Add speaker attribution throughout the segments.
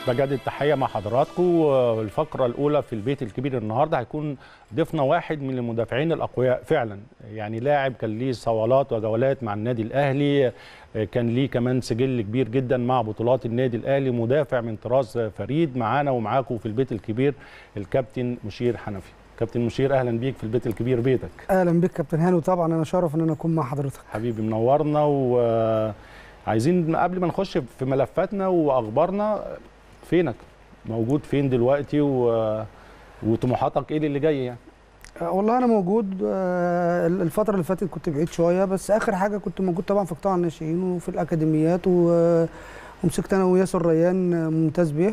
Speaker 1: بجد التحيه مع حضراتكم الفقره الاولى في البيت الكبير النهارده هيكون ضيفنا واحد من المدافعين الاقوياء فعلا يعني لاعب كان ليه صولات وجولات مع النادي الاهلي كان ليه كمان سجل كبير جدا مع بطولات النادي الاهلي مدافع من طراز فريد معانا ومعاكم في البيت الكبير الكابتن مشير حنفي كابتن مشير اهلا بيك في البيت الكبير بيتك
Speaker 2: اهلا بك كابتن هاني وطبعا انا شرف ان انا اكون مع حضرتك
Speaker 1: حبيبي منورنا وعايزين قبل ما نخش في ملفاتنا واخبارنا فينك موجود فين دلوقتي و... وطموحاتك ايه اللي جاي يعني
Speaker 2: والله انا موجود الفتره اللي فاتت كنت بعيد شويه بس اخر حاجه كنت موجود طبعا في قطاع الناشئين وفي الاكاديميات و... ومسكت انا وياسر ريان ممتاز به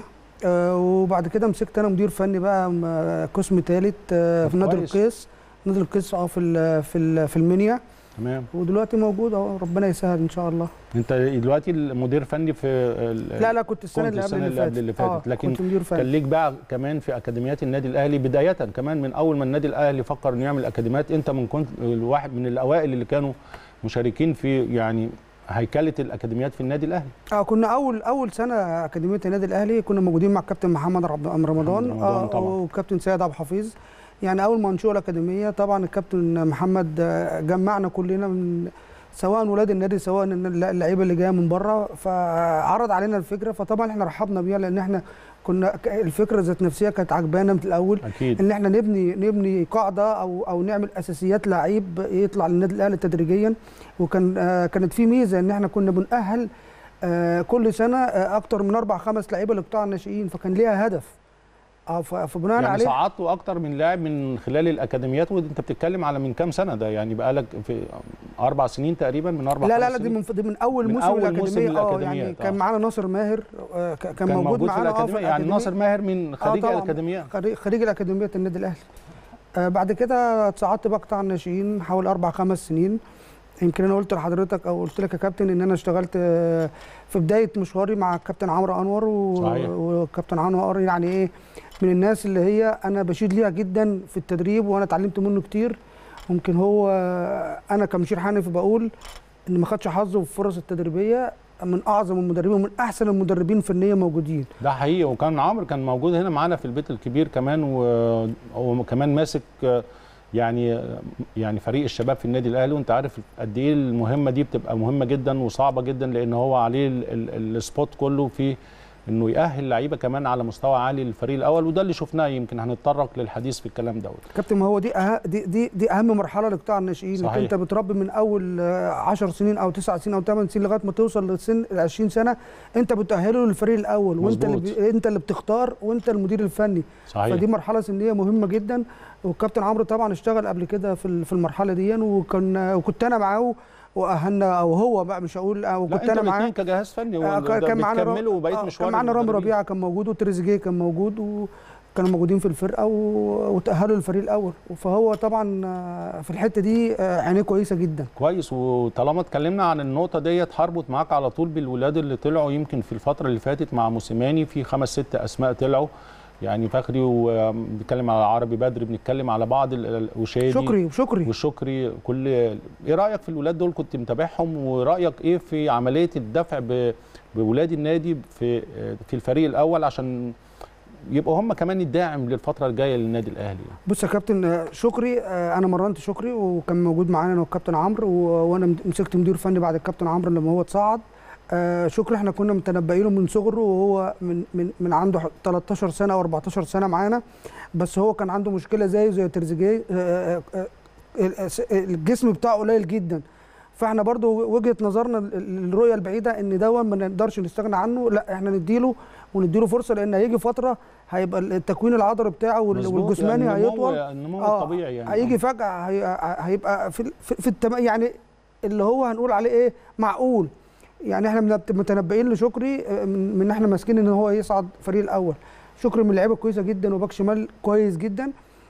Speaker 2: وبعد كده مسكت انا مدير فني بقى قسم ثالث في نادي القيس نادي القيس اه في في في المنيا
Speaker 1: تمام
Speaker 2: ودلوقتي موجود اهو ربنا يسهل ان شاء الله
Speaker 1: انت دلوقتي المدير فني في
Speaker 2: لا لا كنت السنه اللي قبل اللي فاتت
Speaker 1: اللي فاتت
Speaker 2: آه
Speaker 1: لكن
Speaker 2: كنت مدير فني
Speaker 1: كان ليك بقى كمان في اكاديميات النادي الاهلي بدايه كمان من اول ما النادي الاهلي فكر انه يعمل اكاديميات انت من كنت الواحد من الاوائل اللي كانوا مشاركين في يعني هيكله الاكاديميات في النادي الاهلي
Speaker 2: اه كنا اول اول سنه اكاديميه النادي الاهلي كنا موجودين مع الكابتن محمد رمضان,
Speaker 1: رمضان
Speaker 2: آه
Speaker 1: طبعا.
Speaker 2: والكابتن سيد عبد الحفيظ يعني اول ما نشوء الاكاديميه طبعا الكابتن محمد جمعنا كلنا من سواء ولاد النادي سواء اللعيبه اللي جايه من بره فعرض علينا الفكره فطبعا احنا رحبنا بيها لان احنا كنا الفكره ذات نفسها كانت عجبانا من الاول
Speaker 1: اكيد
Speaker 2: ان احنا نبني نبني قاعده او او نعمل اساسيات لعيب يطلع للنادي الاهلي تدريجيا وكان آه كانت في ميزه ان احنا كنا بنأهل آه كل سنه آه اكتر من اربع خمس لعيبه لقطاع الناشئين فكان ليها هدف اه فبناء
Speaker 1: يعني
Speaker 2: عليه
Speaker 1: صعدتوا اكتر من لاعب من خلال الاكاديميات وانت بتتكلم على من كام سنه ده يعني بقالك في اربع سنين تقريبا من اربع
Speaker 2: لا لا لا دي من دي من اول
Speaker 1: من
Speaker 2: موسم
Speaker 1: أول
Speaker 2: الاكاديميه
Speaker 1: موسم
Speaker 2: اه
Speaker 1: الأكاديميات،
Speaker 2: يعني
Speaker 1: آه.
Speaker 2: كان معانا ناصر ماهر آه كان,
Speaker 1: كان
Speaker 2: موجود,
Speaker 1: موجود في
Speaker 2: معانا آه
Speaker 1: الاكاديميه يعني ناصر ماهر من خريج
Speaker 2: طبعاً.
Speaker 1: الاكاديميه
Speaker 2: خريج خريج الاكاديميه النادي الاهلي آه بعد كده اتصعدت بقى قطاع الناشئين حوالي اربع خمس سنين يمكن انا قلت لحضرتك او قلت لك يا كابتن ان انا اشتغلت آه، في بدايه مشواري مع الكابتن عمرو انور و-
Speaker 1: صحيح.
Speaker 2: والكابتن عمرو انور يعني ايه من الناس اللي هي انا بشيد ليها جدا في التدريب وانا اتعلمت منه كتير ممكن هو انا كمشير حنفي بقول ان ما خدش حظه في الفرص التدريبيه من اعظم المدربين ومن احسن المدربين فنيا موجودين
Speaker 1: ده حقيقي وكان عمرو كان موجود هنا معانا في البيت الكبير كمان و- وكمان ماسك آه، يعني يعني فريق الشباب في النادي الاهلي وانت عارف قد ايه المهمه دي بتبقى مهمه جدا وصعبه جدا لان هو عليه ال- ال- السبوت كله في انه يأهل لعيبه كمان على مستوى عالي للفريق الاول وده اللي شفناه يمكن هنتطرق للحديث في الكلام دوت
Speaker 2: كابتن ما هو دي أه دي دي دي اهم مرحله لقطاع الناشئين انك
Speaker 1: صحيح.
Speaker 2: انت بتربي من اول 10 سنين او 9 سنين او 8 سنين لغايه ما توصل لسن ال 20 سنه انت بتاهله للفريق الاول وانت اللي
Speaker 1: مظبوط.
Speaker 2: ب... انت اللي بتختار وانت المدير الفني
Speaker 1: صحيح
Speaker 2: فدي مرحله سنيه مهمه جدا والكابتن عمرو طبعا اشتغل قبل كده في ال- في المرحله دي وكان وكنت انا معاه واهلنا او هو بقى مش هقول او
Speaker 1: لا
Speaker 2: كنت انا
Speaker 1: انتوا
Speaker 2: معاه
Speaker 1: الاثنين كجهاز فني
Speaker 2: آه،
Speaker 1: وده
Speaker 2: كان معانا را-
Speaker 1: بتكملوا وبقيت
Speaker 2: آه،
Speaker 1: مشوار
Speaker 2: كان معانا رامي
Speaker 1: المدربين.
Speaker 2: ربيعه كان موجود وتريزيجيه كان موجود وكانوا موجودين في الفرقه و- وتاهلوا للفريق الاول فهو طبعا آه، في الحته دي آه، عينيه كويسه جدا
Speaker 1: كويس وطالما اتكلمنا عن النقطه ديت هربط معاك على طول بالولاد اللي طلعوا يمكن في الفتره اللي فاتت مع موسيماني في خمس ست اسماء طلعوا يعني فخري وبنتكلم على عربي بدر بنتكلم على بعض ال- ال- وشادي
Speaker 2: شكري وشكري
Speaker 1: وشكري كل ايه رايك في الولاد دول كنت متابعهم ورايك ايه في عمليه الدفع ب- بولاد النادي في في الفريق الاول عشان يبقوا هم كمان الداعم للفتره الجايه للنادي الاهلي
Speaker 2: بص يا كابتن آه، شكري آه، انا مرنت شكري وكان موجود معانا انا والكابتن عمرو و- وانا مد- مسكت مدير فني بعد الكابتن عمرو لما هو اتصعد آه، شكري احنا كنا متنبئينه من صغره وهو من من من عنده ح- 13 سنه او 14 سنه معانا بس هو كان عنده مشكله زيه زي تريزيجيه آه، آه، آه، الجسم بتاعه قليل جدا فاحنا برضو وجهه نظرنا ال- ال- الرؤيه البعيده ان ده ما نقدرش نستغنى عنه لا احنا نديله ونديله فرصه لان هيجي فتره هيبقى التكوين العضلي بتاعه وال-
Speaker 1: مظبوط،
Speaker 2: والجسماني
Speaker 1: يعني النمو-
Speaker 2: هيطول
Speaker 1: النمو
Speaker 2: آه،
Speaker 1: الطبيعي يعني
Speaker 2: هيجي فجاه هي- هيبقى في في, في التم... يعني اللي هو هنقول عليه ايه معقول يعني احنا بنت- متنبئين لشكري آه، من من ان احنا ماسكين ان هو يصعد فريق الاول شكري من اللعيبه كويسه جدا وباك شمال كويس جدا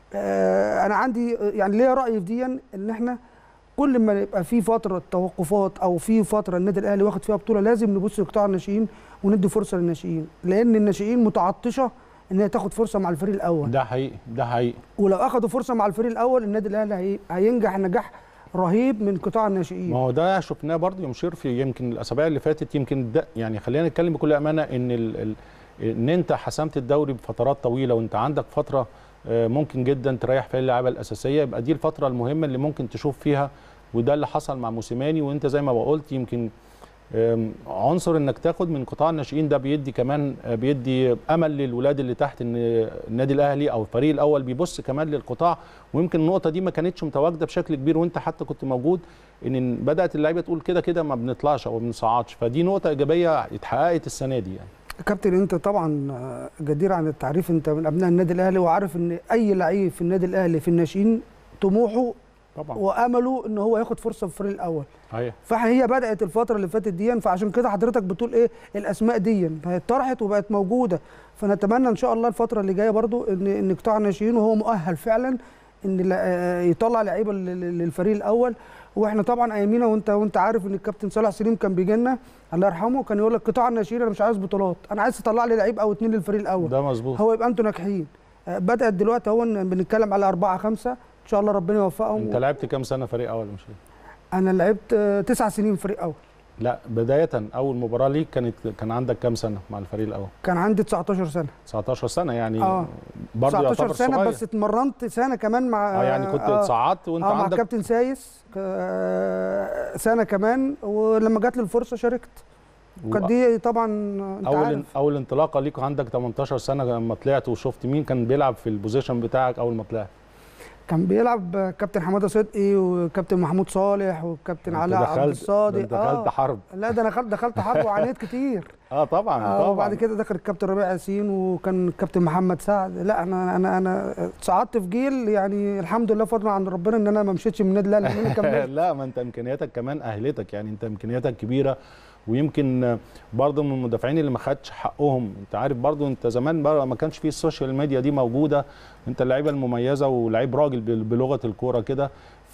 Speaker 2: آه، انا عندي آه، يعني ليا راي في دي ان احنا كل ما يبقى في فتره توقفات او في فتره النادي الاهلي واخد فيها بطوله لازم نبص لقطاع الناشئين وندي فرصه للناشئين لان الناشئين متعطشه ان هي تاخد فرصه مع الفريق الاول
Speaker 1: ده حقيقي ده حقيقي
Speaker 2: ولو اخدوا فرصه مع الفريق الاول النادي الاهلي هي- هينجح نجاح رهيب من قطاع
Speaker 1: ما
Speaker 2: الناشئين
Speaker 1: هو ده شفناه برضه يا مشير في يمكن الاسابيع اللي فاتت يمكن ده يعني خلينا نتكلم بكل امانه ان ال ال ان انت حسمت الدوري بفترات طويله وانت عندك فتره آه، ممكن جدا تريح فيها اللعيبه الاساسيه يبقى دي الفتره المهمه اللي ممكن تشوف فيها وده اللي حصل مع موسيماني وانت زي ما قلت يمكن آم، عنصر انك تاخد من قطاع الناشئين ده بيدي كمان آه، بيدي امل للولاد اللي تحت ان النادي الاهلي او الفريق الاول بيبص كمان للقطاع ويمكن النقطه دي ما كانتش متواجده بشكل كبير وانت حتى كنت موجود ان بدات اللعيبه تقول كده كده ما بنطلعش او ما بنصعدش فدي نقطه ايجابيه اتحققت السنه دي يعني
Speaker 2: كابتن انت طبعا آه، جدير عن التعريف انت من ابناء النادي الاهلي وعارف ان اي لعيب في النادي الاهلي في الناشئين طموحه
Speaker 1: طبعا
Speaker 2: وامله ان هو ياخد فرصه في الفريق الاول
Speaker 1: صحيح
Speaker 2: فهي بدات الفتره اللي فاتت دي فعشان كده حضرتك بتقول ايه الاسماء دي فهي اتطرحت وبقت موجوده فنتمنى ان شاء الله الفتره اللي جايه برضو ان ان قطاع الناشئين وهو مؤهل فعلا ان لا- آه، يطلع لعيبه لل- لل- للفريق الاول واحنا طبعا ايامينا وانت وانت عارف ان الكابتن صالح سليم كان بيجي لنا الله يرحمه كان يقول لك قطاع الناشئين انا مش عايز بطولات انا عايز تطلع لي لعيب او اتنين للفريق الاول
Speaker 1: ده مظبوط
Speaker 2: هو يبقى انتوا ناجحين آه، بدات دلوقتي اهو إن بنتكلم على أربعة خمسة ان شاء الله ربنا يوفقهم
Speaker 1: انت لعبت كام سنه فريق اول مش فاكر.
Speaker 2: انا لعبت آه، تسع سنين فريق اول
Speaker 1: لا بدايه اول مباراه ليك كانت كان عندك كام سنه مع الفريق الاول
Speaker 2: كان عندي 19 سنه
Speaker 1: 19 سنه يعني
Speaker 2: آه.
Speaker 1: برضه
Speaker 2: 19
Speaker 1: يعتبر
Speaker 2: سنه
Speaker 1: صغير.
Speaker 2: بس اتمرنت سنه كمان مع
Speaker 1: اه يعني كنت
Speaker 2: آه
Speaker 1: اتصعدت وانت
Speaker 2: آه مع
Speaker 1: عندك
Speaker 2: كابتن سايس آه، سنه كمان ولما جات لي الفرصه شاركت كانت دي طبعا انت
Speaker 1: اول
Speaker 2: عارف
Speaker 1: اول انطلاقه ليك عندك 18 سنه لما طلعت وشفت مين كان بيلعب في البوزيشن بتاعك اول ما طلعت
Speaker 2: كان بيلعب كابتن حماده صدقي وكابتن محمود صالح وكابتن
Speaker 1: انت
Speaker 2: علاء عبد
Speaker 1: دخلت-
Speaker 2: الصادق
Speaker 1: ده انت دخلت حرب
Speaker 2: لا ده انا دخلت دخلت حرب وعانيت كتير
Speaker 1: اه طبعا
Speaker 2: آه
Speaker 1: طبعا
Speaker 2: وبعد كده دخل الكابتن ربيع ياسين وكان الكابتن محمد سعد لا انا انا انا صعدت في جيل يعني الحمد لله فضلا عند ربنا ان انا ما مشيتش من النادي الاهلي لأن أنا كملت
Speaker 1: لا ما انت امكانياتك كمان اهلتك يعني انت امكانياتك كبيره ويمكن برضه من المدافعين اللي ما خدش حقهم انت عارف برضه انت زمان بقى ما كانش فيه السوشيال ميديا دي موجوده انت اللعيبه المميزه ولعيب راجل بال- بلغه الكوره كده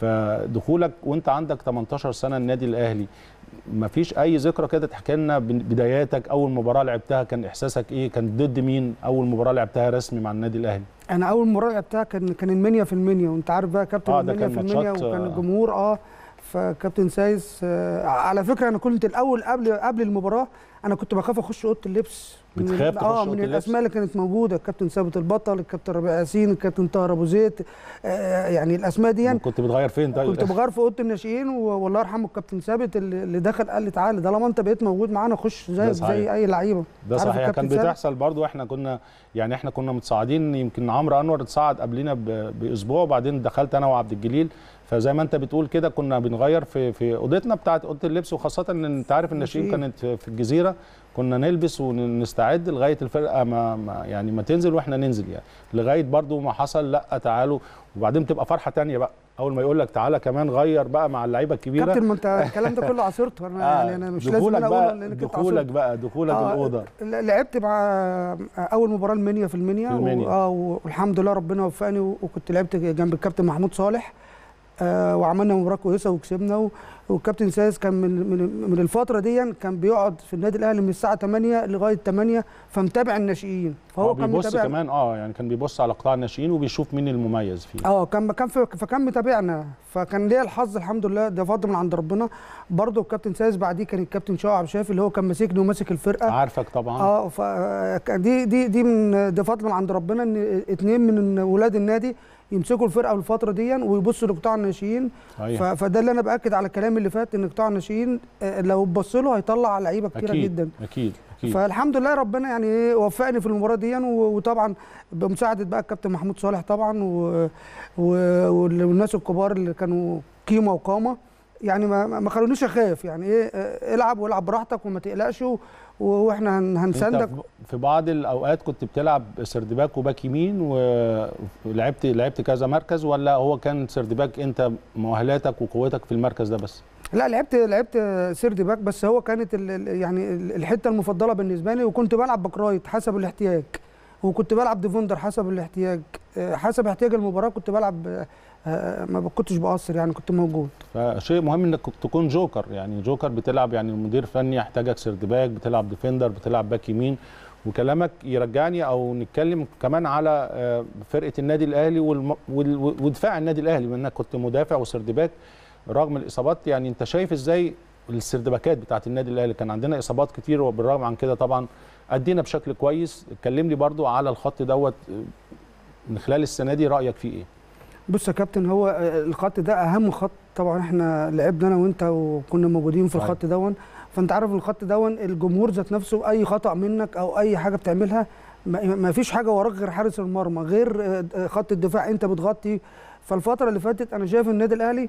Speaker 1: فدخولك وانت عندك 18 سنه النادي الاهلي ما فيش اي ذكرى كده تحكي لنا بن- بداياتك اول مباراه لعبتها كان احساسك ايه كان ضد مين اول مباراه لعبتها رسمي مع النادي الاهلي
Speaker 2: انا اول مره لعبتها كان كان المنيا في المنيا وانت عارف بقى كابتن
Speaker 1: آه، ده
Speaker 2: المنيا
Speaker 1: كان
Speaker 2: في المنيا
Speaker 1: ماتشات،
Speaker 2: وكان
Speaker 1: آه.
Speaker 2: الجمهور اه فكابتن سايس آه على فكره انا كنت الاول قبل قبل المباراه انا كنت بخاف اخش اوضه اللبس من ال-
Speaker 1: بتخاف تخش
Speaker 2: اه
Speaker 1: أوضة
Speaker 2: من
Speaker 1: اللبس؟
Speaker 2: الاسماء اللي كانت موجوده الكابتن ثابت البطل الكابتن ربيع ياسين الكابتن طاهر ابو زيد آه يعني الاسماء دي
Speaker 1: كنت بتغير فين طيب
Speaker 2: كنت بغير في اوضه الناشئين و- والله يرحمه الكابتن ثابت اللي اللي دخل قال لي تعالى طالما انت بقيت موجود معانا خش
Speaker 1: ده
Speaker 2: زيك
Speaker 1: صحيح.
Speaker 2: زي اي لعيبه
Speaker 1: ده
Speaker 2: عارف
Speaker 1: صحيح
Speaker 2: الكابتن
Speaker 1: كان
Speaker 2: ثابت؟
Speaker 1: بتحصل برضو احنا كنا يعني احنا كنا متصاعدين يمكن عمرو انور اتصعد قبلنا ب- باسبوع وبعدين دخلت انا وعبد الجليل فزي ما انت بتقول كده كنا بنغير في في اوضتنا بتاعه اوضه اللبس وخاصه ان انت عارف الناشئين
Speaker 2: ناشئين.
Speaker 1: كانت في في الجزيره كنا نلبس ونستعد لغايه الفرقه ما, ما يعني ما تنزل واحنا ننزل يعني لغايه برضو ما حصل لا تعالوا وبعدين بتبقى فرحه تانية بقى اول ما يقول لك تعالى كمان غير بقى مع اللعيبه الكبيره
Speaker 2: كابتن ما انت الكلام ده كله عاصرته انا يعني انا مش لازم
Speaker 1: دخولك
Speaker 2: انا اقوله
Speaker 1: بقى
Speaker 2: لانك انت
Speaker 1: دخولك
Speaker 2: عاصرته.
Speaker 1: بقى دخولك
Speaker 2: آه،
Speaker 1: الاوضه
Speaker 2: لعبت مع اول مباراه المنيا في المنيا,
Speaker 1: في المنيا.
Speaker 2: و- اه والحمد لله ربنا وفقني و- وكنت لعبت جنب الكابتن محمود صالح آه وعملنا مباراه كويسه وكسبنا و- والكابتن سايس كان من من من الفتره دي كان بيقعد في النادي الاهلي من الساعه 8 لغايه 8 فمتابع الناشئين
Speaker 1: هو
Speaker 2: فهو كان
Speaker 1: بيبص
Speaker 2: متابع
Speaker 1: كمان اه يعني كان بيبص على قطاع الناشئين وبيشوف مين المميز فيه
Speaker 2: اه كان كان في فكان متابعنا فكان ليا الحظ الحمد لله ده فضل من عند ربنا برضه الكابتن سايس بعديه كان الكابتن شوقي عبد الشافي اللي هو كان ماسكني وماسك الفرقه
Speaker 1: عارفك طبعا
Speaker 2: اه ف دي دي دي من ده فضل من عند ربنا ان اتنين من ولاد النادي يمسكوا الفرقه في الفتره دي ويبصوا لقطاع الناشئين ف-
Speaker 1: صحيح
Speaker 2: فده اللي انا باكد على الكلام اللي فات ان قطاع الناشئين آه، لو بص له هيطلع لعيبه كتيره
Speaker 1: اكيد
Speaker 2: جدا
Speaker 1: اكيد اكيد
Speaker 2: فالحمد لله ربنا يعني ايه وفقني في المباراه دي و- وطبعا بمساعده بقى الكابتن محمود صالح طبعا و... و... والناس الكبار اللي كانوا قيمه وقامه يعني ما ما خلونيش اخاف يعني ايه آه، العب والعب براحتك وما تقلقش و... واحنا هن- هنساندك
Speaker 1: انت في بعض الاوقات كنت بتلعب سردباك وباك يمين ولعبت لعبت كذا مركز ولا هو كان سردباك انت مؤهلاتك وقوتك في المركز ده بس
Speaker 2: لا لعبت لعبت سيرد باك بس هو كانت ال- ال- يعني ال- الحته المفضله بالنسبه لي وكنت بلعب باك رايت حسب الاحتياج وكنت بلعب ديفندر حسب الاحتياج آه، حسب احتياج المباراه كنت بلعب آه، آه، ما كنتش بقصر يعني كنت موجود
Speaker 1: فشيء مهم انك تكون جوكر يعني جوكر بتلعب يعني المدير الفني يحتاجك سردباك بتلعب ديفندر بتلعب باك يمين وكلامك يرجعني او نتكلم كمان على آه، فرقه النادي الاهلي والم- وال- ودفاع النادي الاهلي بما انك كنت مدافع وسردباك رغم الاصابات يعني انت شايف ازاي السردباكات بتاعت النادي الاهلي كان عندنا اصابات كتير وبالرغم عن كده طبعا ادينا بشكل كويس اتكلمني برضو على الخط دوت من خلال السنه دي رايك فيه ايه
Speaker 2: بص يا كابتن هو آه، الخط ده اهم خط طبعا احنا لعبنا انا وانت وكنا موجودين في
Speaker 1: صحيح.
Speaker 2: الخط دون فانت عارف الخط دون الجمهور ذات نفسه اي خطا منك او اي حاجه بتعملها ما ما فيش حاجه وراك غير حارس المرمى غير آه، آه، خط الدفاع انت بتغطي فالفتره اللي فاتت انا شايف النادي الاهلي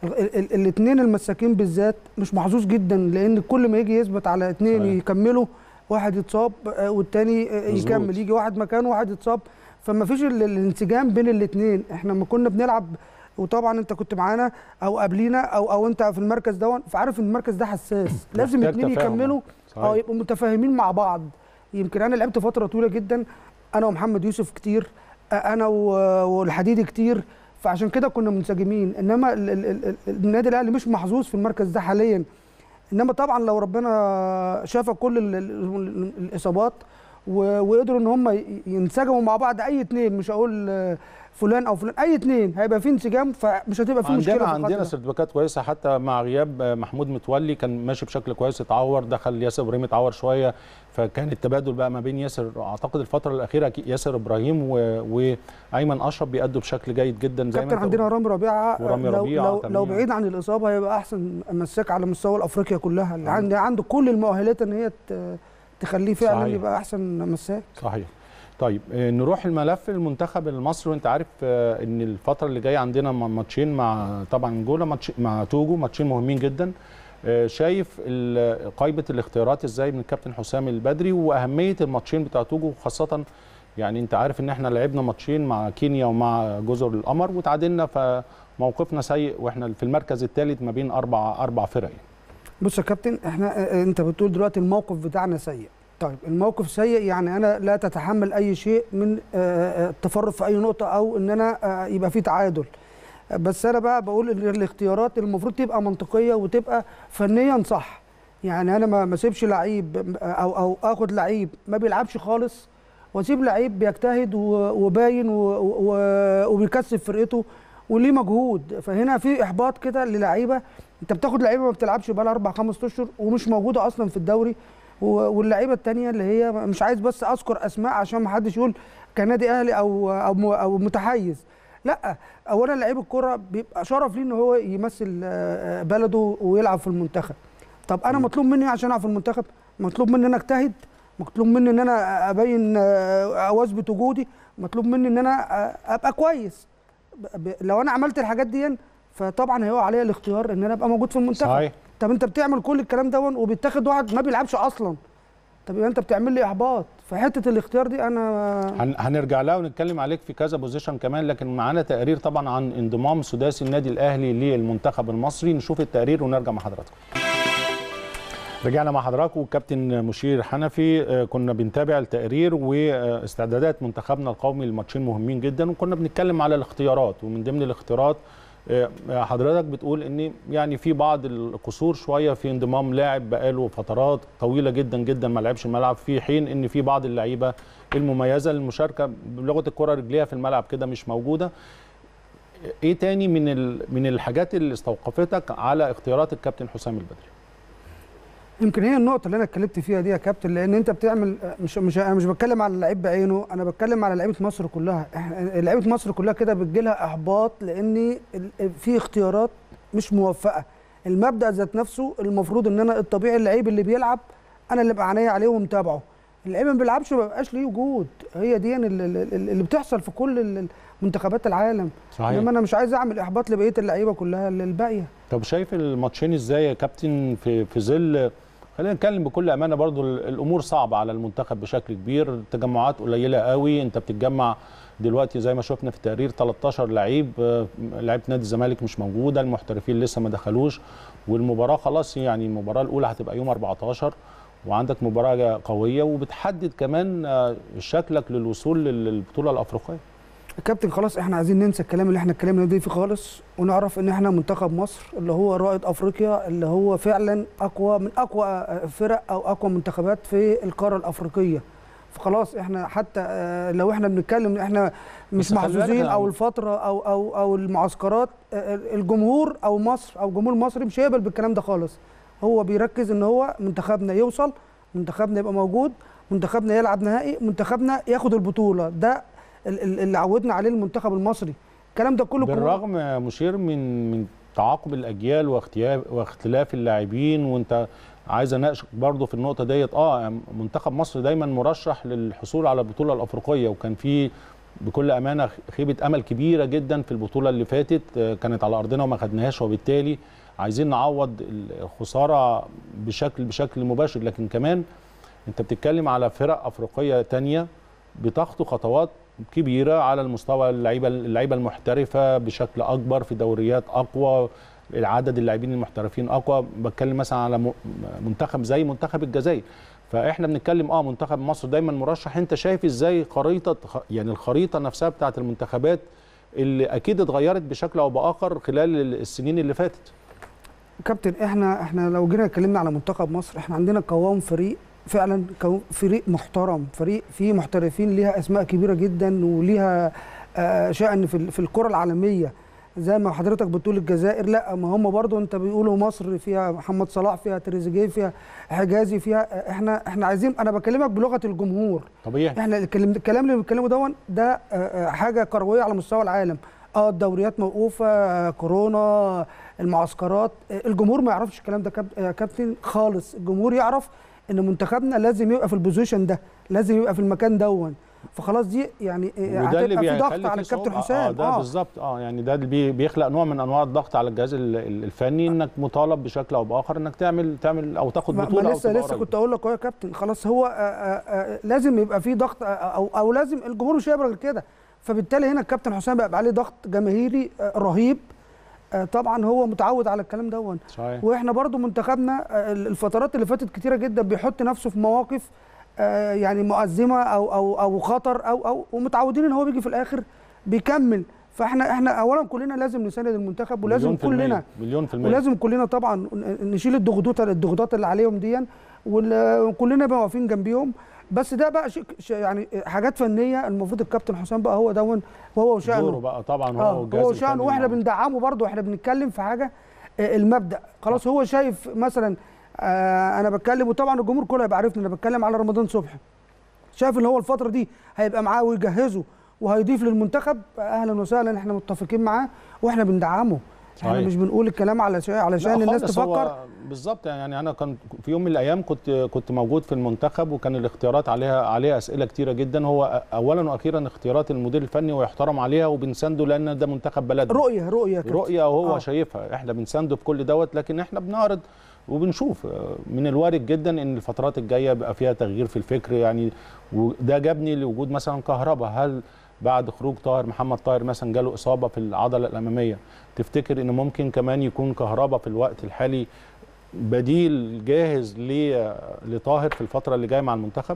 Speaker 2: الاثنين المساكين بالذات مش محظوظ جدا لان كل ما يجي يثبت على اثنين
Speaker 1: صحيح.
Speaker 2: يكملوا واحد يتصاب آه، والتاني آه،
Speaker 1: مظبوط.
Speaker 2: يكمل يجي واحد مكانه واحد يتصاب فما فيش ال- الانسجام بين الاثنين احنا لما كنا بنلعب وطبعا انت كنت معانا او قبلينا او او انت في المركز دون فعارف ان المركز ده حساس لازم
Speaker 1: محتاج
Speaker 2: اثنين
Speaker 1: تفاهم.
Speaker 2: يكملوا
Speaker 1: صحيح.
Speaker 2: اه يبقوا متفاهمين مع بعض يمكن انا لعبت فتره طويله جدا انا ومحمد يوسف كتير آه، انا و- والحديدي كتير فعشان كده كنا منسجمين انما ال- ال- ال- ال- النادي الاهلي مش محظوظ في المركز ده حاليا انما طبعا لو ربنا شاف كل ال- ال- الاصابات و- وقدروا ان هم ي- ينسجموا مع بعض اي اتنين مش هقول آه، فلان او فلان اي اتنين هيبقى في انسجام فمش هتبقى في مشكله
Speaker 1: عندنا
Speaker 2: في الخط
Speaker 1: عندنا
Speaker 2: ده.
Speaker 1: سيرتيفيكات كويسه حتى مع غياب آه، محمود متولي كان ماشي بشكل كويس اتعور دخل ياسر ابراهيم اتعور شويه فكان التبادل بقى ما بين ياسر اعتقد الفتره الاخيره أكيد ياسر ابراهيم و... وايمن اشرف بيأدوا بشكل جيد جدا زي ما
Speaker 2: كابتن
Speaker 1: انت
Speaker 2: عندنا
Speaker 1: قلت.
Speaker 2: رامي ربيعه
Speaker 1: ورامي
Speaker 2: لو
Speaker 1: ربيعة
Speaker 2: لو,
Speaker 1: تمام.
Speaker 2: لو بعيد عن الاصابه هيبقى احسن مساك على مستوى الافريقيا كلها اللي عنده عنده كل المؤهلات ان هي ت- تخليه فعلا
Speaker 1: صحيح.
Speaker 2: يبقى احسن مساك
Speaker 1: صحيح طيب آه، نروح الملف المنتخب المصري وانت عارف آه، ان الفتره اللي جايه عندنا م- ماتشين مع طبعا انجولا ماتش مع توجو ماتشين مهمين جدا آه، شايف ال- قائمه الاختيارات ازاي من الكابتن حسام البدري واهميه الماتشين بتاع توجو خاصه يعني انت عارف ان احنا لعبنا ماتشين مع كينيا ومع جزر القمر وتعادلنا فموقفنا سيء واحنا في المركز الثالث ما بين اربع اربع فرق يعني.
Speaker 2: بص يا كابتن احنا اه، انت بتقول دلوقتي الموقف بتاعنا سيء طيب الموقف سيء يعني انا لا تتحمل اي شيء من اه، اه، التفرد في اي نقطه او ان انا اه، يبقى في تعادل بس انا بقى بقول ان الاختيارات المفروض تبقى منطقيه وتبقى فنيا صح يعني انا ما ما اسيبش لعيب او او اخد لعيب ما بيلعبش خالص واسيب لعيب بيجتهد و- وباين و- و- وبيكسب فرقته وليه مجهود فهنا في احباط كده للعيبه انت بتاخد لعيبه ما بتلعبش بقى لها اربع خمس اشهر ومش موجوده اصلا في الدوري و- واللعيبه التانيه اللي هي مش عايز بس اذكر اسماء عشان ما حدش يقول كنادي اهلي او او م- او متحيز لا اولا لعيب الكره بيبقى شرف ليه ان هو يمثل آه، بلده ويلعب في المنتخب طب انا مطلوب مني إيه عشان العب في المنتخب مطلوب مني ان انا اجتهد مطلوب مني ان انا ابين آه، او اثبت وجودي مطلوب مني ان انا آه، ابقى كويس ب- ب- لو انا عملت الحاجات دي فطبعا هيقع عليا الاختيار ان انا ابقى موجود في المنتخب
Speaker 1: صحيح
Speaker 2: طب انت بتعمل كل الكلام ده وبيتاخد واحد ما بيلعبش اصلا طب يبقى انت بتعمل لي احباط فحته الاختيار دي انا
Speaker 1: هن- هنرجع لها ونتكلم عليك في كذا بوزيشن كمان لكن معانا تقرير طبعا عن انضمام سداسي النادي الاهلي للمنتخب المصري نشوف التقرير ونرجع مع حضراتكم رجعنا مع حضراتكم كابتن مشير حنفي آه، كنا بنتابع التقرير واستعدادات منتخبنا القومي لماتشين مهمين جدا وكنا بنتكلم على الاختيارات ومن ضمن الاختيارات آه، حضرتك بتقول ان يعني في بعض القصور شويه في انضمام لاعب بقاله فترات طويله جدا جدا ما لعبش الملعب في حين ان في بعض اللعيبه المميزه للمشاركه بلغه الكره رجليها في الملعب كده مش موجوده ايه تاني من ال- من الحاجات اللي استوقفتك على اختيارات الكابتن حسام البدري
Speaker 2: يمكن هي النقطة اللي أنا اتكلمت فيها دي يا كابتن لأن أنت بتعمل مش مش أنا مش بتكلم على اللعيب بعينه أنا بتكلم على لعيبة مصر كلها إحنا- لعيبة مصر كلها كده بتجيلها إحباط لأن ال- في اختيارات مش موفقة المبدأ ذات نفسه المفروض إن أنا الطبيعي اللعيب اللي بيلعب أنا اللي بعينيا عليه ومتابعه اللعيب ما بيلعبش ما بيبقاش ليه وجود هي دي اللي, اللي اللي بتحصل في كل ال- منتخبات العالم انما انا مش عايز اعمل احباط لبقيه اللعيبه كلها الباقيه
Speaker 1: طب شايف الماتشين ازاي يا كابتن في في ظل خلينا نتكلم بكل امانه برضو ال- الامور صعبه على المنتخب بشكل كبير التجمعات قليله قوي انت بتتجمع دلوقتي زي ما شفنا في التقرير 13 لعيب آه، لعيبه نادي الزمالك مش موجوده المحترفين لسه ما دخلوش والمباراه خلاص يعني المباراه الاولى هتبقى يوم 14 وعندك مباراه قويه وبتحدد كمان آه، شكلك للوصول لل- للبطوله الافريقيه
Speaker 2: كابتن خلاص احنا عايزين ننسى الكلام اللي احنا اتكلمنا ده فيه خالص ونعرف ان احنا منتخب مصر اللي هو رائد افريقيا اللي هو فعلا اقوى من اقوى فرق او اقوى منتخبات في القاره الافريقيه فخلاص احنا حتى آه، لو احنا بنتكلم احنا مش
Speaker 1: بس خلي بالك
Speaker 2: محظوظين
Speaker 1: يا
Speaker 2: او
Speaker 1: عم.
Speaker 2: الفتره او او او المعسكرات آه، الجمهور او مصر او جمهور مصري مش هيقبل بالكلام ده خالص هو بيركز ان هو منتخبنا يوصل منتخبنا يبقى موجود منتخبنا يلعب نهائي منتخبنا ياخد البطوله ده ال- ال- اللي عودنا عليه المنتخب المصري الكلام ده كله كله-
Speaker 1: بالرغم يا مشير من من تعاقب الاجيال واختيار واختلاف اللاعبين وانت عايز اناقشك برضه في النقطه ديت اه منتخب مصر دايما مرشح للحصول على البطوله الافريقيه وكان في بكل امانه خيبه امل كبيره جدا في البطوله اللي فاتت آه، كانت على ارضنا وما خدناهاش وبالتالي عايزين نعوض الخساره بشكل بشكل مباشر لكن كمان انت بتتكلم على فرق افريقيه تانية بتخطو خطوات كبيره على المستوى اللعيبه اللعيبه المحترفه بشكل اكبر في دوريات اقوى العدد اللاعبين المحترفين اقوى بتكلم مثلا على م- منتخب زي منتخب الجزائر فاحنا بنتكلم اه منتخب مصر دايما مرشح انت شايف ازاي خريطه يعني الخريطه نفسها بتاعت المنتخبات اللي اكيد اتغيرت بشكل او باخر خلال السنين اللي فاتت
Speaker 2: كابتن احنا احنا لو جينا اتكلمنا على منتخب مصر احنا عندنا قوام فريق فعلا كو- فريق محترم فريق فيه محترفين ليها اسماء كبيره جدا وليها آه، شأن في ال- في الكره العالميه زي ما حضرتك بتقول الجزائر لا ما هم برضو انت بيقولوا مصر فيها محمد صلاح فيها تريزيجيه فيها حجازي فيها احنا احنا عايزين انا بكلمك بلغه الجمهور
Speaker 1: طبيعي
Speaker 2: احنا الكلام الكلام اللي بنتكلمه دون ده آه، آه، حاجه كرويه على مستوى العالم اه الدوريات موقوفه آه، كورونا المعسكرات آه، الجمهور ما يعرفش الكلام ده كاب- يا كابتن خالص الجمهور يعرف ان منتخبنا لازم يبقى في البوزيشن ده لازم يبقى في المكان دون فخلاص دي يعني آه،
Speaker 1: وده اللي
Speaker 2: هتبقى في ضغط
Speaker 1: بيخلي
Speaker 2: على
Speaker 1: فيه
Speaker 2: الكابتن
Speaker 1: صعوبة.
Speaker 2: حسام
Speaker 1: اه ده بالظبط اه يعني ده اللي بي- بيخلق نوع من انواع الضغط على الجهاز ال- ال- الفني انك مطالب بشكل او باخر انك تعمل تعمل او تاخد
Speaker 2: ما
Speaker 1: بطوله
Speaker 2: ما
Speaker 1: أو
Speaker 2: لسه
Speaker 1: تبقى
Speaker 2: لسه
Speaker 1: قريب.
Speaker 2: كنت اقول لك أهو يا كابتن خلاص هو آه، آه، آه، لازم يبقى في ضغط آه، او او لازم الجمهور مش هيقبل غير كده فبالتالي هنا الكابتن حسام بقى عليه ضغط جماهيري آه، رهيب آه، طبعا هو متعود على الكلام دون
Speaker 1: صحيح
Speaker 2: واحنا برضو منتخبنا آه، الفترات اللي فاتت كتيره جدا بيحط نفسه في مواقف آه، يعني مؤزمه او او او خطر او او ومتعودين ان هو بيجي في الاخر بيكمل فاحنا احنا اولا كلنا لازم نساند المنتخب ولازم
Speaker 1: مليون في المية.
Speaker 2: كلنا
Speaker 1: مليون في المية
Speaker 2: ولازم كلنا طبعا نشيل الضغوطات الضغوطات اللي عليهم دي وال- وكلنا بقى واقفين جنبيهم بس ده بقى شيء شيء يعني حاجات فنيه المفروض الكابتن حسام بقى هو دون وهو
Speaker 1: دوره
Speaker 2: وشأنه
Speaker 1: بقى طبعا هو
Speaker 2: اه
Speaker 1: والجهاز
Speaker 2: هو شأنه
Speaker 1: الفني
Speaker 2: واحنا
Speaker 1: معاه.
Speaker 2: بندعمه برضه واحنا بنتكلم في حاجه آه، المبدأ خلاص هو شايف مثلا آه، انا بتكلم وطبعا الجمهور كله هيبقى عارفني انا بتكلم على رمضان صبحي شايف ان هو الفتره دي هيبقى معاه ويجهزه وهيضيف للمنتخب اهلا وسهلا احنا متفقين معاه واحنا بندعمه احنا
Speaker 1: صحيح.
Speaker 2: مش بنقول الكلام على شيء علشان
Speaker 1: لا
Speaker 2: الناس
Speaker 1: خالص،
Speaker 2: تفكر
Speaker 1: هو بالظبط يعني انا كنت في يوم من الايام كنت كنت موجود في المنتخب وكان الاختيارات عليها عليها اسئله كتيره جدا هو اولا واخيرا اختيارات المدير الفني ويحترم عليها وبنسنده لان ده منتخب بلدنا
Speaker 2: رؤيه رؤيه يا كابتن.
Speaker 1: رؤيه وهو
Speaker 2: آه.
Speaker 1: آه. شايفها احنا بنسنده في كل دوت لكن احنا بنعرض وبنشوف آه، من الوارد جدا ان الفترات الجايه بقى فيها تغيير في الفكر يعني وده جابني لوجود مثلا كهرباء هل بعد خروج طاهر محمد طاهر مثلا جاله اصابه في العضله الاماميه تفتكر ان ممكن كمان يكون كهرباء في الوقت الحالي بديل جاهز ل- لطاهر في الفتره اللي جايه مع المنتخب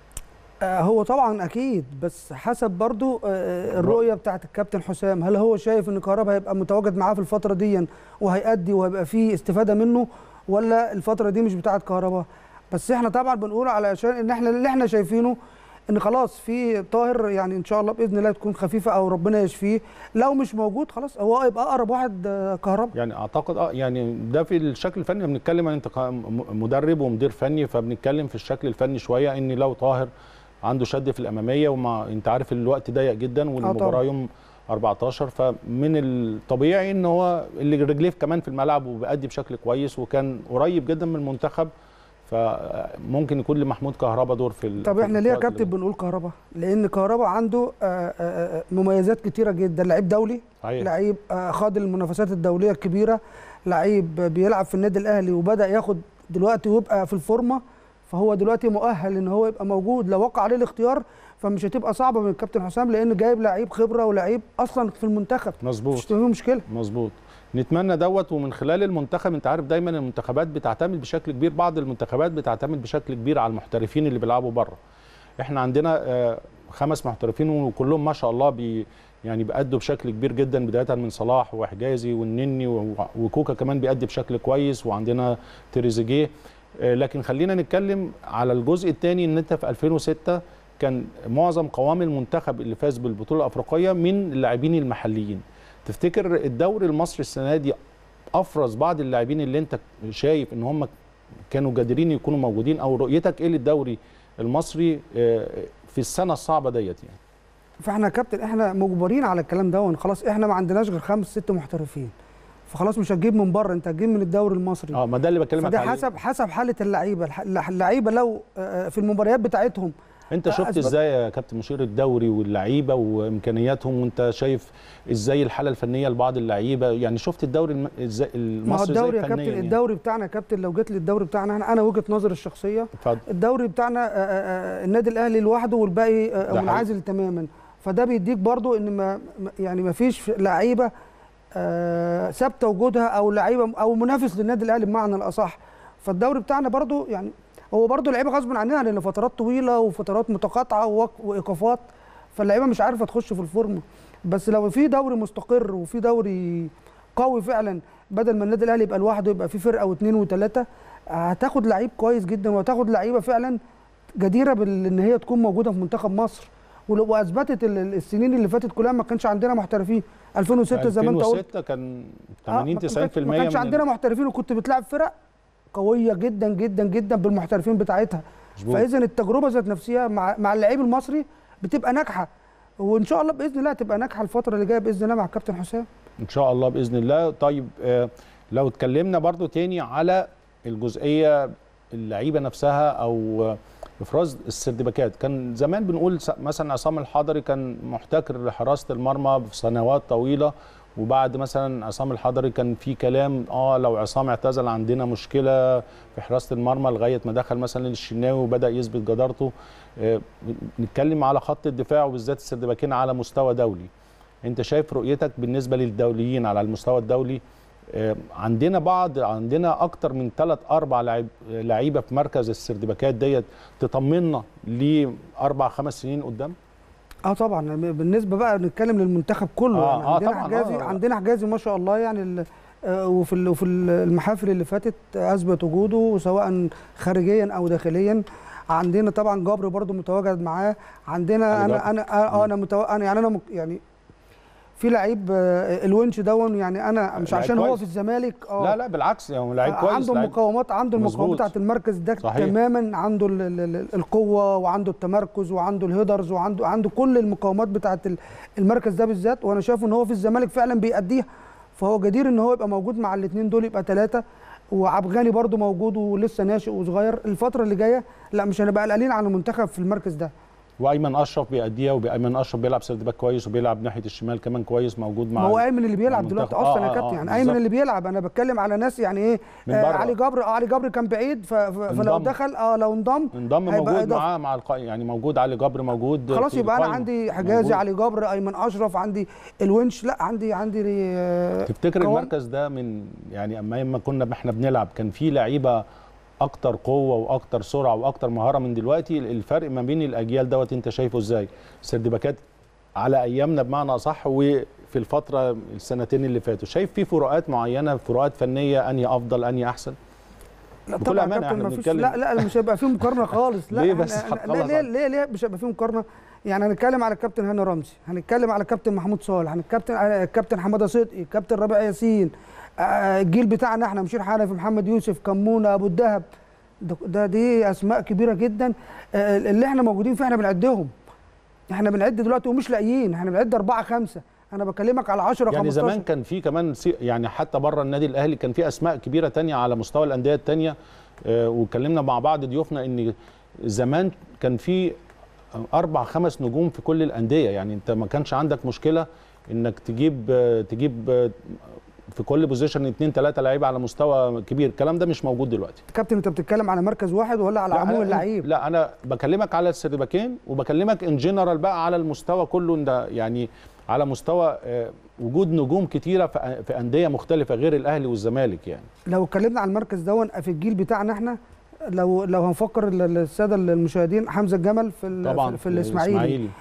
Speaker 2: آه، هو طبعا اكيد بس حسب برضو آه، الرؤيه بتاعت الكابتن حسام هل هو شايف ان كهربا هيبقى متواجد معاه في الفتره دي وهيأدي وهيبقى فيه استفاده منه ولا الفتره دي مش بتاعت كهربا بس احنا طبعا بنقول علشان ان احنا اللي احنا شايفينه ان خلاص في طاهر يعني ان شاء الله باذن الله تكون خفيفه او ربنا يشفيه لو مش موجود خلاص هو يبقى اقرب واحد آه، كهربا
Speaker 1: يعني اعتقد اه يعني ده في الشكل الفني بنتكلم ان انت ك- م- مدرب ومدير فني فبنتكلم في الشكل الفني شويه ان لو طاهر عنده شد في الاماميه وما انت عارف الوقت ضيق جدا والمباراه
Speaker 2: طبعا.
Speaker 1: يوم 14 فمن الطبيعي ان هو اللي رجليه كمان في الملعب وبيأدي بشكل كويس وكان قريب جدا من المنتخب فممكن يكون لمحمود كهربا دور في ال-
Speaker 2: طب
Speaker 1: في
Speaker 2: احنا ليه يا
Speaker 1: الوقت اللي
Speaker 2: كابتن بنقول كهربا لان كهربا عنده آه، آه، آه، مميزات كتيره جدا لعيب دولي
Speaker 1: صحيح.
Speaker 2: لعيب آه، خاض المنافسات الدوليه الكبيره لعيب بيلعب في النادي الاهلي وبدا ياخد دلوقتي ويبقى في الفورمه فهو دلوقتي مؤهل ان هو يبقى موجود لو وقع عليه الاختيار فمش هتبقى صعبه من الكابتن حسام لان جايب لعيب خبره ولعيب اصلا في المنتخب
Speaker 1: مظبوط
Speaker 2: مش فيه مشكله
Speaker 1: مظبوط نتمنى دوت ومن خلال المنتخب انت عارف دايما المنتخبات بتعتمد بشكل كبير بعض المنتخبات بتعتمد بشكل كبير على المحترفين اللي بيلعبوا بره احنا عندنا آه، خمس محترفين وكلهم ما شاء الله بي يعني بيأدوا بشكل كبير جدا بدايه من صلاح وحجازي والنني و- وكوكا كمان بيأدي بشكل كويس وعندنا تريزيجيه آه، لكن خلينا نتكلم على الجزء الثاني ان انت في 2006 كان معظم قوام المنتخب اللي فاز بالبطوله الافريقيه من اللاعبين المحليين تفتكر الدوري المصري السنه دي افرز بعض اللاعبين اللي انت شايف ان هم كانوا قادرين يكونوا موجودين او رؤيتك ايه للدوري المصري آه، في السنه الصعبه ديت يعني
Speaker 2: فاحنا يا كابتن احنا مجبرين على الكلام ده خلاص احنا ما عندناش غير خمس ست محترفين فخلاص مش هتجيب من بره انت هتجيب من الدوري المصري
Speaker 1: اه ما ده اللي بكلمك
Speaker 2: فده
Speaker 1: عليه
Speaker 2: حسب حسب حاله اللعيبه الح- اللعيبه لو آه، في المباريات بتاعتهم
Speaker 1: انت شفت
Speaker 2: أثبت-
Speaker 1: ازاي يا كابتن مشير الدوري واللعيبه وامكانياتهم وانت شايف ازاي الحاله الفنيه لبعض اللعيبه يعني شفت الدوري الم... ازاي
Speaker 2: ما هو
Speaker 1: المصري
Speaker 2: الدوري يا
Speaker 1: ازاي
Speaker 2: كابتن
Speaker 1: فنيا يعني؟
Speaker 2: الدوري بتاعنا يا كابتن لو جيت للدوري بتاعنا احنا انا وجهه نظري الشخصيه
Speaker 1: اتفضل
Speaker 2: الدوري بتاعنا آه، آه، آه، النادي الاهلي لوحده والباقي آه،
Speaker 1: ده
Speaker 2: منعزل تماما فده بيديك برضو ان ما ما- يعني ما فيش لعيبه آه، ثابته وجودها او لعيبه او منافس للنادي الاهلي بمعنى الاصح فالدوري بتاعنا برضو يعني هو برضو لعيبه غصب عننا لان فترات طويله وفترات متقاطعه ووق- وايقافات فاللعيبه مش عارفه تخش في الفورمه بس لو في دوري مستقر وفي دوري قوي فعلا بدل ما النادي الاهلي يبقى لوحده يبقى في فرقه واثنين وثلاثه هتاخد لعيب كويس جدا وهتاخد لعيبه فعلا جديره بال- ان هي تكون موجوده في منتخب مصر ول- واثبتت ال- ال- السنين اللي فاتت كلها ما كانش عندنا محترفين 2006 زي ما انت قلت
Speaker 1: 2006 كان
Speaker 2: آه،
Speaker 1: 80
Speaker 2: ما-
Speaker 1: 90%
Speaker 2: ما كانش
Speaker 1: من
Speaker 2: عندنا محترفين وكنت بتلعب فرق قويه جدا جدا جدا بالمحترفين بتاعتها
Speaker 1: مظبوط.
Speaker 2: فاذا التجربه ذات نفسها مع مع اللعيب المصري بتبقى ناجحه وان شاء الله باذن الله هتبقى ناجحه الفتره اللي جايه باذن الله مع الكابتن حسام
Speaker 1: ان شاء الله باذن الله طيب آه، لو اتكلمنا برضو تاني على الجزئيه اللعيبه نفسها او آه، افراز السردباكات كان زمان بنقول س- مثلا عصام الحضري كان محتكر لحراسه المرمى في سنوات طويله وبعد مثلا عصام الحضري كان في كلام اه لو عصام اعتزل عندنا مشكله في حراسه المرمى لغايه ما دخل مثلا الشناوي وبدا يثبت جدارته آه، نتكلم على خط الدفاع وبالذات السردباكين على مستوى دولي انت شايف رؤيتك بالنسبه للدوليين على المستوى الدولي آه، عندنا بعض عندنا اكتر من ثلاث اربع لعيب لعيبه في مركز السردباكات ديت تطمنا لاربع خمس سنين قدام
Speaker 2: اه طبعا بالنسبه بقى نتكلم للمنتخب كله
Speaker 1: آه،
Speaker 2: يعني
Speaker 1: آه،
Speaker 2: عندنا
Speaker 1: طبعاً،
Speaker 2: حجازي
Speaker 1: آه.
Speaker 2: عندنا حجازي ما شاء الله يعني ال- آه، وفي ال- وفي ال- المحافل اللي فاتت اثبت وجوده سواء خارجيا او داخليا عندنا طبعا جبر برضو متواجد معاه عندنا
Speaker 1: علي
Speaker 2: انا
Speaker 1: جبر.
Speaker 2: انا آه، انا متو... انا يعني انا مك- يعني في لعيب آه، الونش دون يعني انا مش
Speaker 1: لعيب
Speaker 2: عشان هو
Speaker 1: كويس.
Speaker 2: في الزمالك اه
Speaker 1: لا لا بالعكس يعني لعيب
Speaker 2: آه،
Speaker 1: كويس
Speaker 2: عنده
Speaker 1: لعيب
Speaker 2: مقاومات عنده المقاومات
Speaker 1: مظبوط.
Speaker 2: بتاعت المركز ده
Speaker 1: صحيح.
Speaker 2: تماما عنده ال- ال- ال- القوه وعنده التمركز وعنده الهيدرز وعنده عنده كل المقاومات بتاعت ال- المركز ده بالذات وانا شايف ان هو في الزمالك فعلا بيأديها فهو جدير ان هو يبقى موجود مع الاثنين دول يبقى ثلاثه وعبغاني برده موجود ولسه ناشئ وصغير الفتره اللي جايه لا مش هنبقى قلقانين على المنتخب في المركز ده
Speaker 1: وايمن اشرف بيأديها وايمن اشرف بيلعب سردباك كويس وبيلعب ناحيه الشمال كمان كويس موجود مع
Speaker 2: ما هو ايمن اللي بيلعب
Speaker 1: مع
Speaker 2: دلوقتي
Speaker 1: المنتخب.
Speaker 2: اصلا
Speaker 1: آه،
Speaker 2: يا
Speaker 1: آه،
Speaker 2: كابتن
Speaker 1: آه،
Speaker 2: يعني ايمن
Speaker 1: بالظبط.
Speaker 2: اللي بيلعب انا بتكلم على ناس يعني ايه
Speaker 1: من
Speaker 2: آه
Speaker 1: بره.
Speaker 2: علي جبر آه علي جبر كان بعيد ف... ف... فلو
Speaker 1: انضم.
Speaker 2: دخل اه لو انضم
Speaker 1: انضم
Speaker 2: هيبقى
Speaker 1: موجود
Speaker 2: إضافة.
Speaker 1: معاه مع الق... يعني موجود علي جبر موجود
Speaker 2: خلاص
Speaker 1: في
Speaker 2: يبقى انا
Speaker 1: القائمة.
Speaker 2: عندي حجازي
Speaker 1: موجود.
Speaker 2: علي جبر ايمن اشرف عندي الونش لا عندي عندي آه،
Speaker 1: تفتكر
Speaker 2: قوام.
Speaker 1: المركز ده من يعني اما لما كنا احنا بنلعب كان في لعيبه اكتر قوه واكتر سرعه واكتر مهاره من دلوقتي الفرق ما بين الاجيال دوت انت شايفه ازاي سردباكات على ايامنا بمعنى صح وفي الفتره السنتين اللي فاتوا شايف في فروقات معينه فروقات فنيه انهي افضل انهي احسن
Speaker 2: لا
Speaker 1: بكل
Speaker 2: طبعا
Speaker 1: أمانة
Speaker 2: كابتن
Speaker 1: إحنا
Speaker 2: مفيش
Speaker 1: بنتكلم.
Speaker 2: لا لا مش هيبقى فيه مقارنه خالص لا
Speaker 1: ليه
Speaker 2: إحنا-
Speaker 1: بس
Speaker 2: إحنا-
Speaker 1: هتخلص
Speaker 2: ليه ليه
Speaker 1: على-
Speaker 2: ليه, ليه مش هيبقى فيه مقارنه يعني هنتكلم على الكابتن هاني رمزي هنتكلم على الكابتن محمود صالح هنتكلم على الكابتن حماده صدقي الكابتن ربيع ياسين آه، الجيل بتاعنا احنا مشير حنفي محمد يوسف كمونه ابو الدهب ده, ده دي اسماء كبيره جدا آه، اللي احنا موجودين فيه احنا بنعدهم احنا بنعد دلوقتي ومش لاقيين احنا بنعد اربعه خمسه انا بكلمك على 10
Speaker 1: يعني
Speaker 2: 15
Speaker 1: زمان كان في كمان سي- يعني حتى بره النادي الاهلي كان في اسماء كبيره تانية على مستوى الانديه التانية آه، واتكلمنا مع بعض ضيوفنا ان زمان كان في اربع خمس نجوم في كل الانديه يعني انت ما كانش عندك مشكله انك تجيب آه، تجيب آه، في كل بوزيشن اثنين ثلاثه لعيبه على مستوى كبير الكلام ده مش موجود دلوقتي
Speaker 2: كابتن انت بتتكلم على مركز واحد ولا على
Speaker 1: لا،
Speaker 2: عموم
Speaker 1: أنا-
Speaker 2: اللعيب
Speaker 1: لا انا بكلمك على السردباكين وبكلمك ان جنرال بقى على المستوى كله إن ده يعني على مستوى آه، وجود نجوم كتيره في في انديه مختلفه غير الاهلي والزمالك يعني
Speaker 2: لو اتكلمنا على المركز دون في الجيل بتاعنا احنا لو لو هنفكر ال- الساده المشاهدين حمزه الجمل في ال-
Speaker 1: طبعا
Speaker 2: في, في الاسماعيلي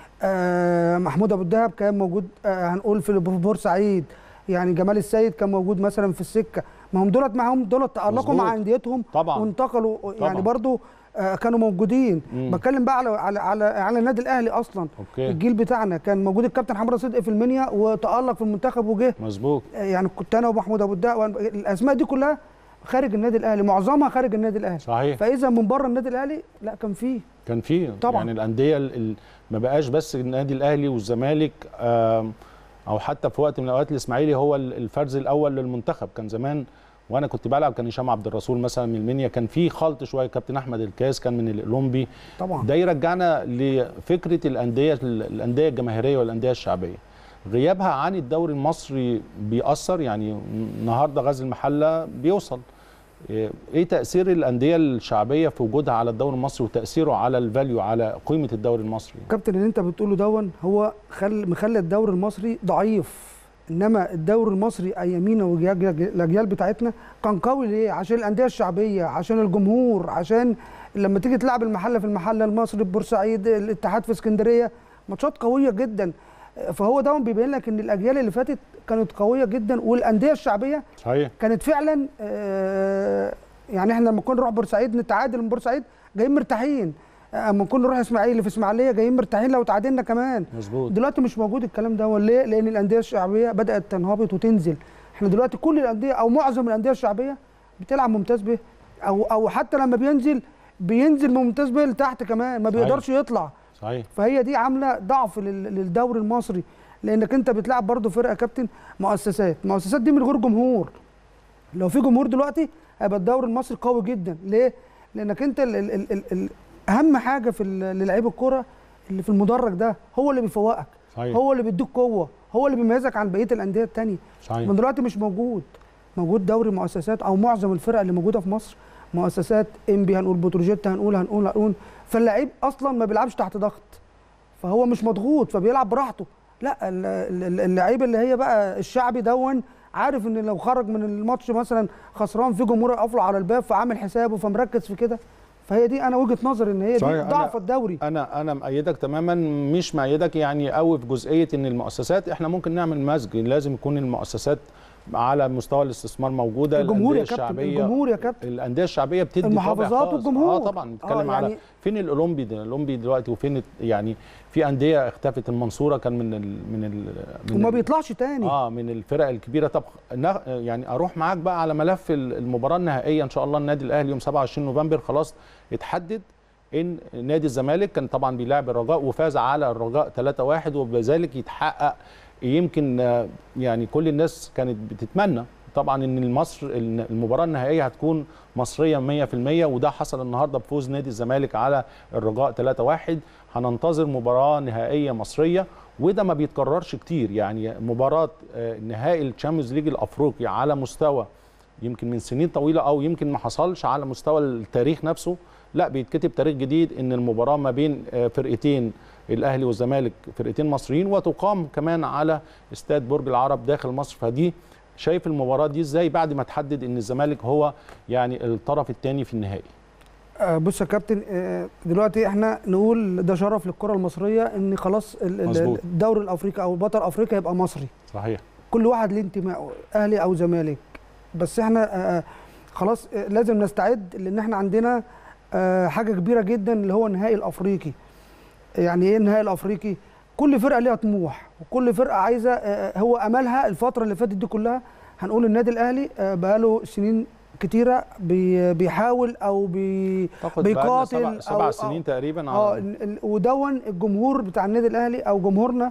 Speaker 2: آه محمود ابو الدهب كان موجود آه هنقول في بورسعيد يعني جمال السيد كان موجود مثلا في السكه ما هم دولت معاهم دولت تالقوا
Speaker 1: مظبوط.
Speaker 2: مع انديتهم
Speaker 1: طبعا
Speaker 2: وانتقلوا يعني
Speaker 1: طبعا.
Speaker 2: برضو آه، كانوا موجودين
Speaker 1: مم.
Speaker 2: بتكلم بقى على على على, على النادي الاهلي اصلا
Speaker 1: اوكي
Speaker 2: الجيل بتاعنا كان موجود الكابتن حمرا صدقي في المنيا وتالق في المنتخب وجه
Speaker 1: مظبوط
Speaker 2: آه، يعني كنت انا ومحمود ابو الدهب الاسماء دي كلها خارج النادي الاهلي معظمها خارج النادي الاهلي
Speaker 1: صحيح
Speaker 2: فاذا من بره النادي الاهلي لا كان فيه
Speaker 1: كان في
Speaker 2: طبعاً.
Speaker 1: يعني الانديه ال- ال- ما بقاش بس النادي الاهلي والزمالك آم، او حتى في وقت من الاوقات الاسماعيلي هو ال- الفرز الاول للمنتخب كان زمان وانا كنت بلعب كان هشام عبد الرسول مثلا من المنيا كان في خلط شويه كابتن احمد الكاس كان من الاولمبي
Speaker 2: طبعا
Speaker 1: ده يرجعنا لفكره الانديه الانديه الجماهيريه والانديه الشعبيه غيابها عن الدوري المصري بيأثر يعني النهارده غزل المحله بيوصل ايه إيه تاثير الانديه الشعبيه في وجودها على الدوري المصري وتاثيره على الفاليو على قيمه الدوري المصري
Speaker 2: كابتن اللي انت بتقوله دون هو خل مخلي الدوري المصري ضعيف انما الدوري المصري ايامينا والاجيال بتاعتنا كان قوي ليه عشان الانديه الشعبيه عشان الجمهور عشان لما تيجي تلعب المحله في المحله المصري في بورسعيد الاتحاد في اسكندريه ماتشات قويه جدا فهو ده بيبين لك ان الاجيال اللي فاتت كانت قويه جدا والانديه الشعبيه
Speaker 1: صحيح
Speaker 2: كانت فعلا آه، يعني احنا لما كنا نروح بورسعيد نتعادل من بورسعيد جايين مرتاحين اما كنا نروح اسماعيليه في اسماعيليه جايين مرتاحين لو تعادلنا كمان
Speaker 1: مظبوط
Speaker 2: دلوقتي مش موجود الكلام ده ليه لان الانديه الشعبيه بدات تنهبط وتنزل احنا دلوقتي كل الانديه او معظم الانديه الشعبيه بتلعب ممتاز به او او حتى لما بينزل بينزل من ممتاز به لتحت كمان ما
Speaker 1: صحيح.
Speaker 2: بيقدرش يطلع
Speaker 1: صحيح
Speaker 2: فهي دي عامله ضعف لل- للدوري المصري لانك انت بتلعب برضه فرقه كابتن مؤسسات المؤسسات دي من غير جمهور لو في جمهور دلوقتي هيبقى الدوري المصري قوي جدا ليه لانك انت ال ال ال ال ال اهم حاجه في ال- للعيب الكوره اللي في المدرج ده هو اللي بيفوقك
Speaker 1: صحيح
Speaker 2: هو اللي بيديك قوه هو اللي بيميزك عن بقيه الانديه التانية
Speaker 1: صحيح
Speaker 2: من دلوقتي مش موجود موجود دوري مؤسسات او معظم الفرق اللي موجوده في مصر مؤسسات انبي هنقول بتروجيت هنقول هنقول هنقول فاللعيب اصلا ما بيلعبش تحت ضغط فهو مش مضغوط فبيلعب براحته لا ال- ال- اللعيب اللي هي بقى الشعبي دون عارف ان لو خرج من الماتش مثلا خسران في جمهور قافله على الباب فعامل حسابه فمركز في كده فهي دي انا وجهه نظري ان هي دي
Speaker 1: صحيح. أنا-
Speaker 2: ضعف الدوري
Speaker 1: انا انا مأيدك تماما مش مأيدك يعني قوي في جزئيه ان المؤسسات احنا ممكن نعمل مزج لازم يكون المؤسسات على مستوى الاستثمار موجوده
Speaker 2: الجمهور يا
Speaker 1: الأندية
Speaker 2: كابتن الجمهور يا كابتن
Speaker 1: الانديه الشعبيه بتدي طابع
Speaker 2: المحافظات
Speaker 1: خاص.
Speaker 2: والجمهور.
Speaker 1: اه طبعا بنتكلم
Speaker 2: آه،
Speaker 1: على
Speaker 2: يعني-
Speaker 1: فين الاولمبي ده الاولمبي دلوقتي وفين الت- يعني في انديه اختفت المنصوره كان من ال من ال من
Speaker 2: وما
Speaker 1: ال-
Speaker 2: بيطلعش تاني
Speaker 1: اه من الفرق الكبيره طب ن- يعني اروح معاك بقى على ملف ال- المباراه النهائيه ان شاء الله النادي الاهلي يوم 27 نوفمبر خلاص اتحدد ان نادي الزمالك كان طبعا بيلعب الرجاء وفاز على الرجاء 3-1 وبذلك يتحقق يمكن آه، يعني كل الناس كانت بتتمنى طبعا ان المصر إن المباراه النهائيه هتكون مصريه 100% وده حصل النهارده بفوز نادي الزمالك على الرجاء 3-1 هننتظر مباراه نهائيه مصريه وده ما بيتكررش كتير يعني مباراه آه، نهائي الشامبيونز ليج الافريقي على مستوى يمكن من سنين طويله او يمكن ما حصلش على مستوى التاريخ نفسه لا بيتكتب تاريخ جديد ان المباراه ما بين آه، فرقتين الاهلي والزمالك فرقتين مصريين وتقام كمان على استاد برج العرب داخل مصر فدي شايف المباراه دي ازاي بعد ما تحدد ان الزمالك هو يعني الطرف الثاني في النهائي
Speaker 2: آه، بص يا كابتن آه، دلوقتي احنا نقول ده شرف للكره المصريه ان خلاص ال- ال-
Speaker 1: مظبوط.
Speaker 2: الدوري الافريقي او بطل افريقيا يبقى مصري
Speaker 1: صحيح
Speaker 2: كل واحد ليه انتمائه اهلي او زمالك بس احنا آه، خلاص آه، لازم نستعد لان احنا عندنا آه، حاجه كبيره جدا اللي هو النهائي الافريقي يعني ايه النهائي الافريقي كل فرقه ليها طموح وكل فرقه عايزه آه، هو املها الفتره اللي فاتت دي كلها هنقول النادي الاهلي آه، بقاله سنين كتيره بي- بيحاول او بي
Speaker 1: اعتقد بقالنا
Speaker 2: بيقاتل
Speaker 1: سبع, سبع
Speaker 2: أو-
Speaker 1: سنين تقريبا
Speaker 2: اه
Speaker 1: على
Speaker 2: ال- ال- ودون الجمهور بتاع النادي الاهلي او جمهورنا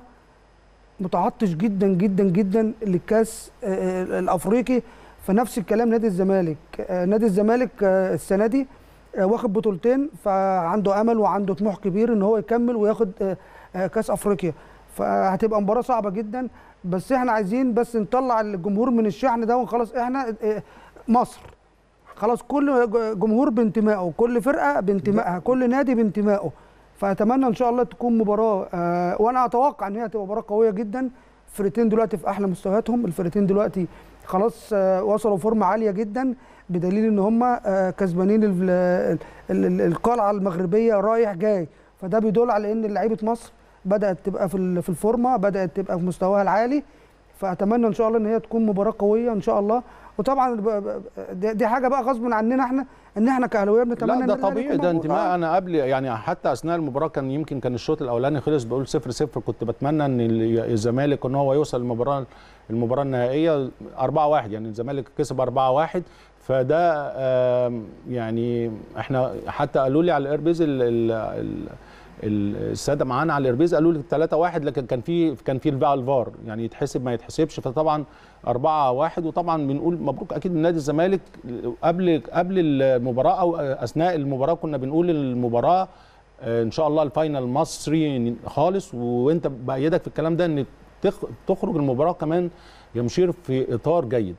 Speaker 2: متعطش جدا جدا جدا للكاس آه، آه، الافريقي فنفس الكلام نادي الزمالك آه، نادي الزمالك آه، السنه دي آه، واخد بطولتين فعنده امل وعنده طموح كبير ان هو يكمل وياخد آه، آه، كاس افريقيا فهتبقى مباراه صعبه جدا بس احنا عايزين بس نطلع الجمهور من الشحن ده وخلاص احنا آه، مصر خلاص كل جمهور بانتمائه كل فرقه بانتمائها كل نادي بانتمائه فاتمنى ان شاء الله تكون مباراه آه وانا اتوقع ان هي هتبقى مباراه قويه جدا الفرقتين دلوقتي في احلى مستوياتهم الفرقتين دلوقتي خلاص آه وصلوا فورمه عاليه جدا بدليل ان هم آه كسبانين ال- ال- ال- القلعه المغربيه رايح جاي فده بيدل على ان لعيبه مصر بدات تبقى في ال- في الفورمه بدات تبقى في مستواها العالي فاتمنى ان شاء الله ان هي تكون مباراه قويه ان شاء الله وطبعا ب- ب- دي دي حاجه بقى غصب عننا احنا ان احنا كاهلاويه بنتمنى
Speaker 1: لا
Speaker 2: إن
Speaker 1: ده
Speaker 2: الأهلي
Speaker 1: طبيعي
Speaker 2: يكون
Speaker 1: ده
Speaker 2: موجود.
Speaker 1: انتماء
Speaker 2: آه.
Speaker 1: انا قبل يعني حتى اثناء المباراه كان يمكن كان الشوط الاولاني خلص بقول 0 0 كنت بتمنى ان ال- الزمالك ان هو يوصل المباراه المباراه النهائيه 4 1 يعني الزمالك كسب 4 1 فده آم، يعني احنا حتى قالوا لي على الايربيز ال- ال- ال- ال- الساده معانا على الايربيز قالوا لي 3 1 لكن كان في كان في بقى الفار يعني يتحسب ما يتحسبش فطبعا 4 1 وطبعا بنقول مبروك اكيد لنادي الزمالك قبل قبل المباراه او اثناء المباراه كنا بنقول المباراه آه، ان شاء الله الفاينل مصري خالص وانت بايدك في الكلام ده ان تخ- تخرج المباراه كمان يا مشير في اطار جيد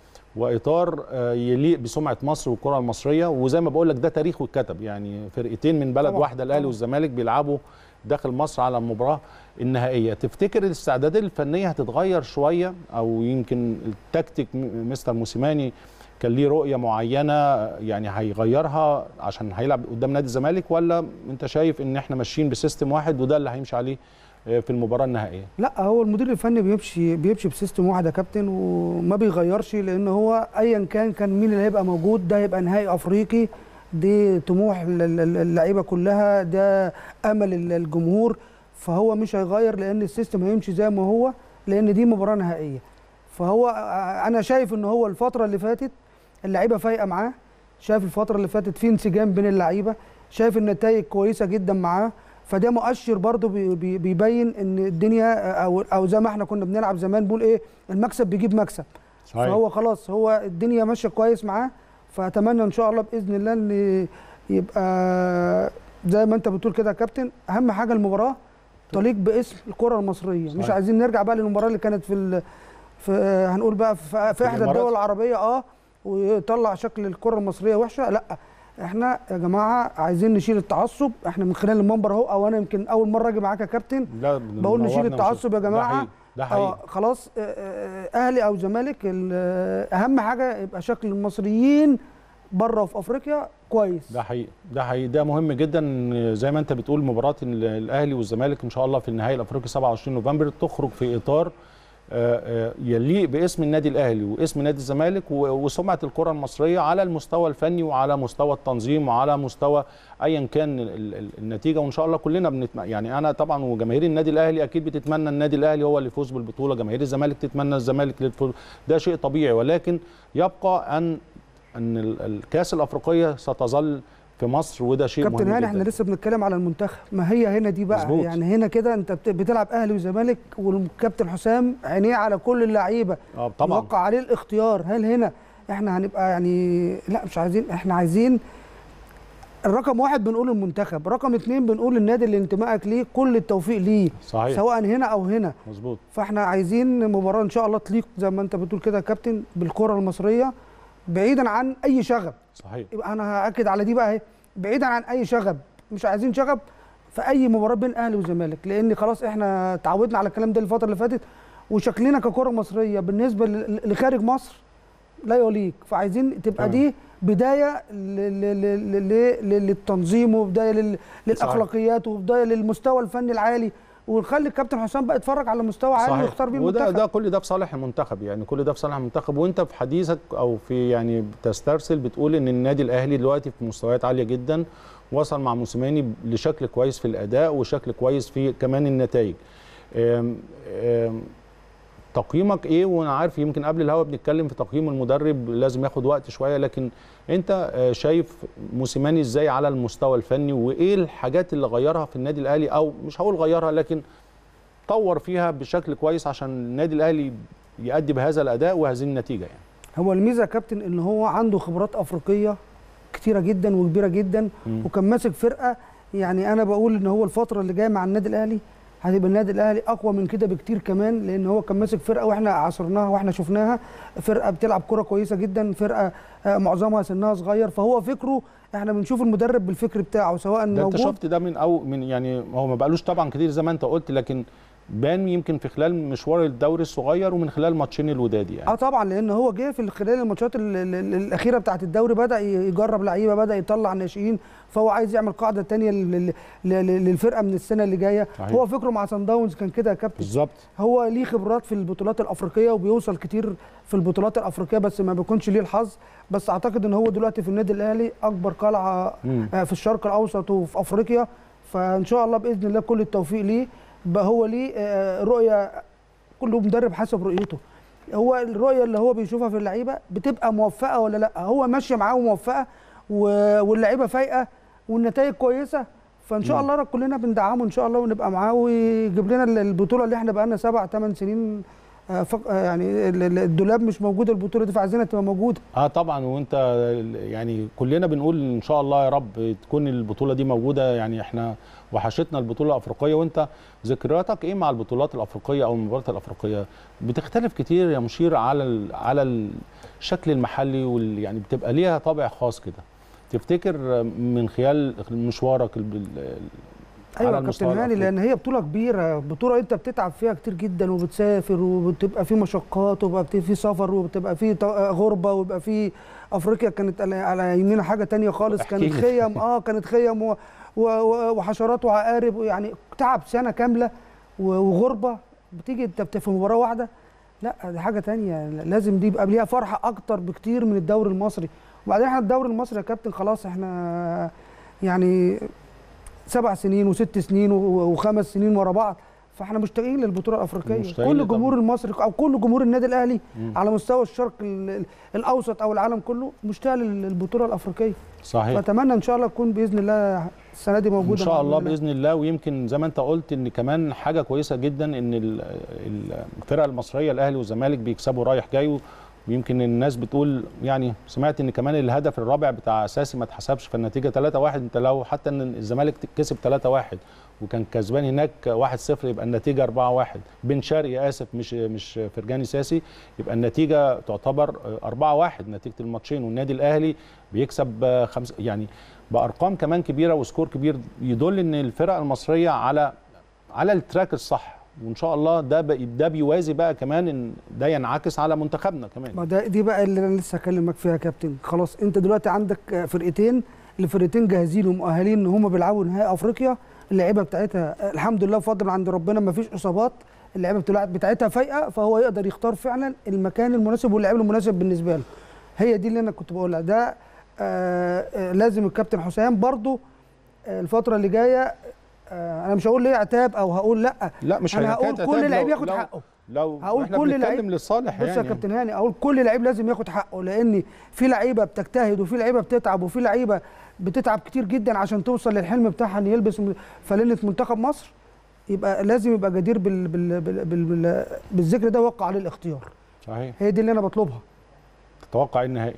Speaker 1: واطار آه، يليق بسمعه مصر والكره المصريه وزي ما بقول لك ده تاريخ واتكتب يعني فرقتين من بلد
Speaker 2: طبعاً،
Speaker 1: واحده الاهلي
Speaker 2: طبعاً.
Speaker 1: والزمالك بيلعبوا داخل مصر على المباراه النهائيه تفتكر الاستعدادات الفنيه هتتغير شويه او يمكن التكتيك م- مستر موسيماني كان ليه رؤيه معينه يعني هيغيرها عشان هيلعب قدام نادي الزمالك ولا انت شايف ان احنا ماشيين بسيستم واحد وده اللي هيمشي عليه آه، في المباراه النهائيه
Speaker 2: لا هو المدير الفني بيمشي بيمشي بسيستم واحد يا كابتن وما بيغيرش لان هو ايا كان كان مين اللي هيبقى موجود ده هيبقى نهائي افريقي دي طموح ال- ال- اللعيبه كلها ده امل ال- الجمهور فهو مش هيغير لان السيستم هيمشي زي ما هو لان دي مباراه نهائيه فهو آه، انا شايف ان هو الفتره اللي فاتت اللعيبه فايقه معاه شايف الفتره اللي فاتت في انسجام بين اللعيبه شايف النتائج كويسه جدا معاه فده مؤشر برضه بي- بي- بيبين ان الدنيا او او زي ما احنا كنا بنلعب زمان بنقول ايه المكسب بيجيب مكسب
Speaker 1: صحيح
Speaker 2: فهو خلاص هو الدنيا ماشيه كويس معاه فاتمنى ان شاء الله باذن الله ان يبقى زي ما انت بتقول كده يا كابتن اهم حاجه المباراه تليق باسم الكره المصريه مش
Speaker 1: صحيح.
Speaker 2: عايزين نرجع بقى للمباراه اللي كانت في ال... في هنقول بقى في, في احدى
Speaker 1: الإمارات.
Speaker 2: الدول العربيه اه ويطلع شكل الكره المصريه وحشه لا احنا يا جماعه عايزين نشيل التعصب احنا من خلال المنبر اهو او انا يمكن اول مره اجي معاك يا كابتن
Speaker 1: لا
Speaker 2: بقول نشيل
Speaker 1: منورنا
Speaker 2: التعصب يا
Speaker 1: وشكراً.
Speaker 2: جماعة.
Speaker 1: ده حقيقي ده حقيقي
Speaker 2: اه خلاص آه، آه، اهلي او زمالك ال- آه، اهم حاجه يبقى شكل المصريين بره وفي افريقيا كويس
Speaker 1: ده حقيقي ده حقيقي ده مهم جدا إن زي ما انت بتقول مباراه ال- الاهلي والزمالك ان شاء الله في النهائي الافريقي 27 نوفمبر تخرج في اطار آه، آه، يليق باسم النادي الاهلي واسم نادي الزمالك و- وسمعه الكره المصريه على المستوى الفني وعلى مستوى التنظيم وعلى مستوى ايا كان ال- ال- النتيجه وان شاء الله كلنا بنتم... يعني انا طبعا وجماهير النادي الاهلي اكيد بتتمنى النادي الاهلي هو اللي يفوز بالبطوله جماهير الزمالك تتمنى الزمالك اللي يفوز ده شيء طبيعي ولكن يبقى ان ان ال- الكاس الافريقيه ستظل في مصر وده شيء
Speaker 2: كابتن
Speaker 1: مهم
Speaker 2: هاني
Speaker 1: جدا
Speaker 2: احنا لسه بنتكلم على المنتخب ما هي هنا دي بقى
Speaker 1: مظبوط.
Speaker 2: يعني هنا كده انت بت- بتلعب اهلي وزمالك والكابتن حسام عينيه على كل اللعيبه
Speaker 1: اه طبعا
Speaker 2: يوقع عليه الاختيار هل هنا احنا هنبقى يعني لا مش عايزين احنا عايزين الرقم واحد بنقول المنتخب رقم اتنين بنقول النادي اللي انتمائك ليه كل التوفيق ليه
Speaker 1: صحيح
Speaker 2: سواء هنا او هنا
Speaker 1: مظبوط
Speaker 2: فاحنا عايزين مباراه ان شاء الله تليق زي ما انت بتقول كده يا كابتن بالكره المصريه بعيدا عن اي شغب
Speaker 1: صحيح
Speaker 2: يبقى انا هاكد على دي بقى اهي بعيدا عن اي شغب مش عايزين شغب في اي مباراه بين اهلي وزمالك لان خلاص احنا تعودنا على الكلام ده الفتره اللي فاتت وشكلنا ككره مصريه بالنسبه ل- لخارج مصر لا يليق فعايزين تبقى
Speaker 1: تمام.
Speaker 2: دي بدايه ل- ل- ل- ل- ل- للتنظيم وبدايه لل- للاخلاقيات وبدايه للمستوى الفني العالي ونخلي الكابتن حسام بقى يتفرج على مستوى عالي
Speaker 1: صحيح
Speaker 2: ويختار بيه
Speaker 1: وده
Speaker 2: المنتخب
Speaker 1: ده كل ده في صالح المنتخب يعني كل ده في صالح المنتخب وانت في حديثك او في يعني بتسترسل بتقول ان النادي الاهلي دلوقتي في مستويات عاليه جدا وصل مع موسيماني لشكل كويس في الاداء وشكل كويس في كمان النتائج أم أم تقييمك ايه وانا عارف يمكن قبل الهوا بنتكلم في تقييم المدرب لازم ياخد وقت شويه لكن انت آه، شايف موسيماني ازاي على المستوى الفني وايه الحاجات اللي غيرها في النادي الاهلي او مش هقول غيرها لكن طور فيها بشكل كويس عشان النادي الاهلي يؤدي بهذا الاداء وهذه النتيجه يعني
Speaker 2: هو الميزه يا كابتن ان هو عنده خبرات افريقيه كتيره جدا وكبيره جدا
Speaker 1: مم.
Speaker 2: وكان ماسك فرقه يعني انا بقول ان هو الفتره اللي جايه مع النادي الاهلي هتبقى النادي الاهلي اقوى من كده بكتير كمان لان هو كان ماسك فرقه واحنا عاصرناها واحنا شفناها فرقه بتلعب كره كويسه جدا فرقه آه، معظمها سنها صغير فهو فكره احنا بنشوف المدرب بالفكر بتاعه سواء
Speaker 1: ده انت
Speaker 2: موجود
Speaker 1: شفت ده من او من يعني هو ما بقالوش طبعا كتير زي ما انت قلت لكن بان يمكن في خلال مشوار الدوري الصغير ومن خلال ماتشين الوداد يعني
Speaker 2: اه طبعا لان هو جه في خلال الماتشات ال- ال- ال- الاخيره بتاعه الدوري بدا ي- يجرب لعيبه بدا يطلع ناشئين فهو عايز يعمل قاعده تانية لل- لل- للفرقه من السنه اللي جايه
Speaker 1: صحيح.
Speaker 2: هو فكره مع سان داونز كان كده يا كابتن
Speaker 1: بالظبط
Speaker 2: هو ليه خبرات في البطولات الافريقيه وبيوصل كتير في البطولات الافريقيه بس ما بيكونش ليه الحظ بس اعتقد ان هو دلوقتي في النادي الاهلي اكبر قلعه
Speaker 1: مم.
Speaker 2: آه، في الشرق الاوسط وفي افريقيا فان شاء الله باذن الله كل التوفيق ليه بقى هو ليه آه، رؤيه كل مدرب حسب رؤيته هو الرؤيه اللي هو بيشوفها في اللعيبه بتبقى موفقه ولا لا هو ماشيه معاه موفقه و- واللعيبه فايقه والنتائج كويسه فان شاء
Speaker 1: مم.
Speaker 2: الله كلنا بندعمه ان شاء الله ونبقى معاه ويجيب لنا البطوله اللي احنا بقالنا سبع ثمان سنين آه، فق- آه، يعني ال- ال- الدولاب مش موجوده البطوله دي فعايزينها تبقى موجوده
Speaker 1: اه طبعا وانت يعني كلنا بنقول ان شاء الله يا رب تكون البطوله دي موجوده يعني احنا وحشتنا البطوله الافريقيه وانت ذكرياتك ايه مع البطولات الافريقيه او المباريات الافريقيه بتختلف كتير يا مشير على ال- على الشكل المحلي وال يعني بتبقى ليها طابع خاص كده تفتكر من خلال مشوارك ال- ال-
Speaker 2: ايوه
Speaker 1: على
Speaker 2: يا
Speaker 1: المستوى
Speaker 2: كابتن هاني
Speaker 1: الأفريقي.
Speaker 2: لان هي بطوله كبيره بطوله انت بتتعب فيها كتير جدا وبتسافر وبتبقى في مشقات وبقى في سفر وبتبقى في ط- غربه وبيبقى في افريقيا كانت على- على يميننا حاجه تانية خالص
Speaker 1: احكي
Speaker 2: كانت
Speaker 1: لي.
Speaker 2: خيم اه كانت خيم و- و- و- وحشرات وعقارب يعني تعب سنه كامله و- وغربه بتيجي انت بت- في مباراه واحده لا دي حاجه تانية لازم دي يبقى ليها فرحه اكتر بكتير من الدوري المصري وبعدين احنا الدوري المصري يا كابتن خلاص احنا يعني سبع سنين وست سنين و- وخمس سنين ورا بعض فاحنا مشتاقين للبطوله الافريقيه
Speaker 1: مشتاقين
Speaker 2: كل
Speaker 1: للدوري.
Speaker 2: جمهور المصري او كل جمهور النادي الاهلي
Speaker 1: مم.
Speaker 2: على مستوى الشرق ال- ال- الاوسط او العالم كله مشتاق لل- للبطوله الافريقيه
Speaker 1: صحيح
Speaker 2: فاتمنى ان شاء الله تكون باذن الله السنه دي موجوده
Speaker 1: ان شاء
Speaker 2: مع
Speaker 1: الله
Speaker 2: النادي
Speaker 1: باذن الله ويمكن زي ما انت قلت ان كمان حاجه كويسه جدا ان ال- ال- الفرقه المصريه الاهلي والزمالك بيكسبوا رايح جاي ويمكن الناس بتقول يعني سمعت ان كمان الهدف الرابع بتاع اساسي ما اتحسبش فالنتيجه 3-1 انت لو حتى ان الزمالك كسب 3-1 وكان كسبان هناك 1-0 يبقى النتيجه 4-1 بن شرقي اسف مش مش فرجاني ساسي يبقى النتيجه تعتبر 4-1 نتيجه الماتشين والنادي الاهلي بيكسب خمس يعني بارقام كمان كبيره وسكور كبير يدل ان الفرق المصريه على على التراك الصح وان شاء الله ده بقى ده بيوازي بقى كمان ان ده ينعكس على منتخبنا كمان
Speaker 2: ما ده دي بقى اللي انا لسه هكلمك فيها يا كابتن خلاص انت دلوقتي عندك فرقتين الفرقتين جاهزين ومؤهلين ان هم بيلعبوا نهائي افريقيا اللعيبه بتاعتها الحمد لله بفضل من عند ربنا ما فيش اصابات اللعيبه بتلعب- بتاعتها فايقه فهو يقدر يختار فعلا المكان المناسب واللاعب المناسب بالنسبه له هي دي اللي انا كنت بقولها ده آه آه لازم الكابتن حسام برضو آه الفتره اللي جايه آه انا مش هقول ليه عتاب او هقول لا
Speaker 1: لا مش
Speaker 2: انا
Speaker 1: هيكاد
Speaker 2: هقول
Speaker 1: أتاب
Speaker 2: كل لعيب
Speaker 1: لو-
Speaker 2: ياخد
Speaker 1: لو-
Speaker 2: حقه
Speaker 1: لو
Speaker 2: هقول
Speaker 1: احنا
Speaker 2: كل
Speaker 1: بنتكلم
Speaker 2: لعيب-
Speaker 1: للصالح
Speaker 2: بص
Speaker 1: يعني
Speaker 2: يا كابتن هاني اقول كل لعيب لازم ياخد حقه لان في لعيبه بتجتهد وفي لعيبه بتتعب وفي لعيبه بتتعب كتير جدا عشان توصل للحلم بتاعها ان يلبس م- فانله منتخب مصر يبقى لازم يبقى جدير بال بال بال بال بال بالذكر ده وقع عليه الاختيار
Speaker 1: صحيح
Speaker 2: هي دي اللي انا بطلبها
Speaker 1: تتوقع إيه النهائي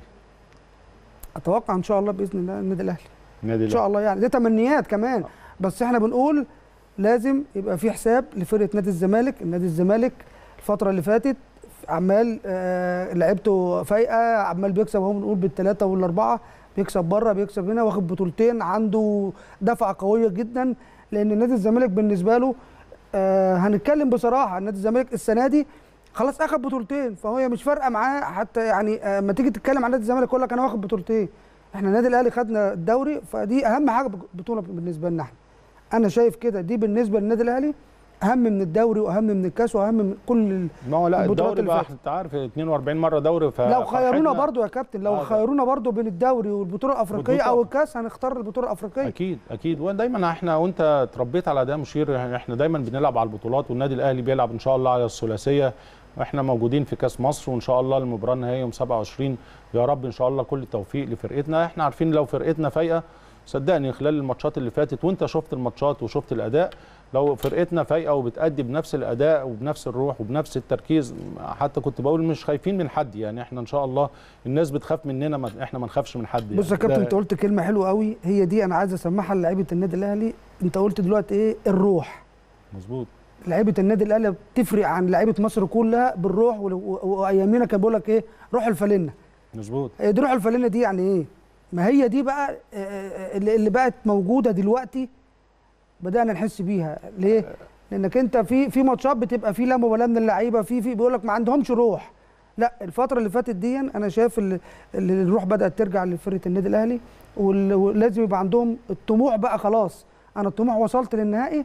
Speaker 2: اتوقع ان شاء الله باذن الله النادي الاهلي
Speaker 1: النادي
Speaker 2: ان شاء الله يعني دي تمنيات كمان بس احنا بنقول لازم يبقى في حساب لفرقه نادي الزمالك النادي الزمالك الفتره اللي فاتت عمال آه لعبته فايقه عمال بيكسب اهو بنقول بالثلاثه والاربعه بيكسب بره بيكسب هنا واخد بطولتين عنده دفعه قويه جدا لان نادي الزمالك بالنسبه له آه هنتكلم بصراحه نادي الزمالك السنه دي خلاص اخد بطولتين فهي مش فارقه معاه حتى يعني آه، اما تيجي تتكلم عن نادي الزمالك يقول لك انا واخد بطولتين احنا النادي الاهلي خدنا الدوري فدي اهم حاجه بطوله بالنسبه لنا احنا انا شايف كده دي بالنسبه للنادي الاهلي اهم من الدوري واهم من الكاس واهم من كل ال...
Speaker 1: ما هو لا
Speaker 2: البطولات
Speaker 1: الدوري
Speaker 2: اللي
Speaker 1: بقى
Speaker 2: فاتت.
Speaker 1: انت عارف 42 مره دوري ف
Speaker 2: لو خيرونا
Speaker 1: فرحتنا-
Speaker 2: برضو يا كابتن لو
Speaker 1: آه، ده.
Speaker 2: خيرونا برضو بين الدوري والبطوله الافريقيه
Speaker 1: والبطولة.
Speaker 2: او الكاس هنختار البطوله الافريقيه
Speaker 1: اكيد اكيد ودايما احنا وانت اتربيت على ده مشير يعني احنا دايما بنلعب على البطولات والنادي الاهلي بيلعب ان شاء الله على الثلاثيه واحنا موجودين في كاس مصر وان شاء الله المباراه النهائيه يوم 27 يا رب ان شاء الله كل التوفيق لفرقتنا احنا عارفين لو فرقتنا فايقه صدقني خلال الماتشات اللي فاتت وانت شفت الماتشات وشفت الاداء لو فرقتنا فايقه وبتأدي بنفس الاداء وبنفس الروح وبنفس التركيز حتى كنت بقول مش خايفين من حد يعني احنا ان شاء الله الناس بتخاف مننا ما احنا ما نخافش من حد
Speaker 2: بص يا
Speaker 1: يعني.
Speaker 2: كابتن
Speaker 1: ده-
Speaker 2: انت قلت كلمه حلوه قوي هي دي انا عايز اسمعها لعيبه النادي الاهلي انت قلت دلوقتي ايه الروح
Speaker 1: مظبوط
Speaker 2: لعيبه النادي الاهلي بتفرق عن لعيبه مصر كلها بالروح ول- و- وايامينا كان بيقول لك ايه روح الفلنه
Speaker 1: مظبوط
Speaker 2: هي دي روح الفلنه دي يعني ايه ما هي دي بقى آه، آه، اللي اللي بقت موجوده دلوقتي بدانا نحس بيها ليه لانك انت في في ماتشات بتبقى في لا مبالاه من اللعيبه في في بيقول لك ما عندهمش روح لا الفتره اللي فاتت دي انا شايف ال- ال- الروح بدات ترجع لفرقه النادي الاهلي وال- ولازم يبقى عندهم الطموح بقى خلاص انا الطموح وصلت للنهائي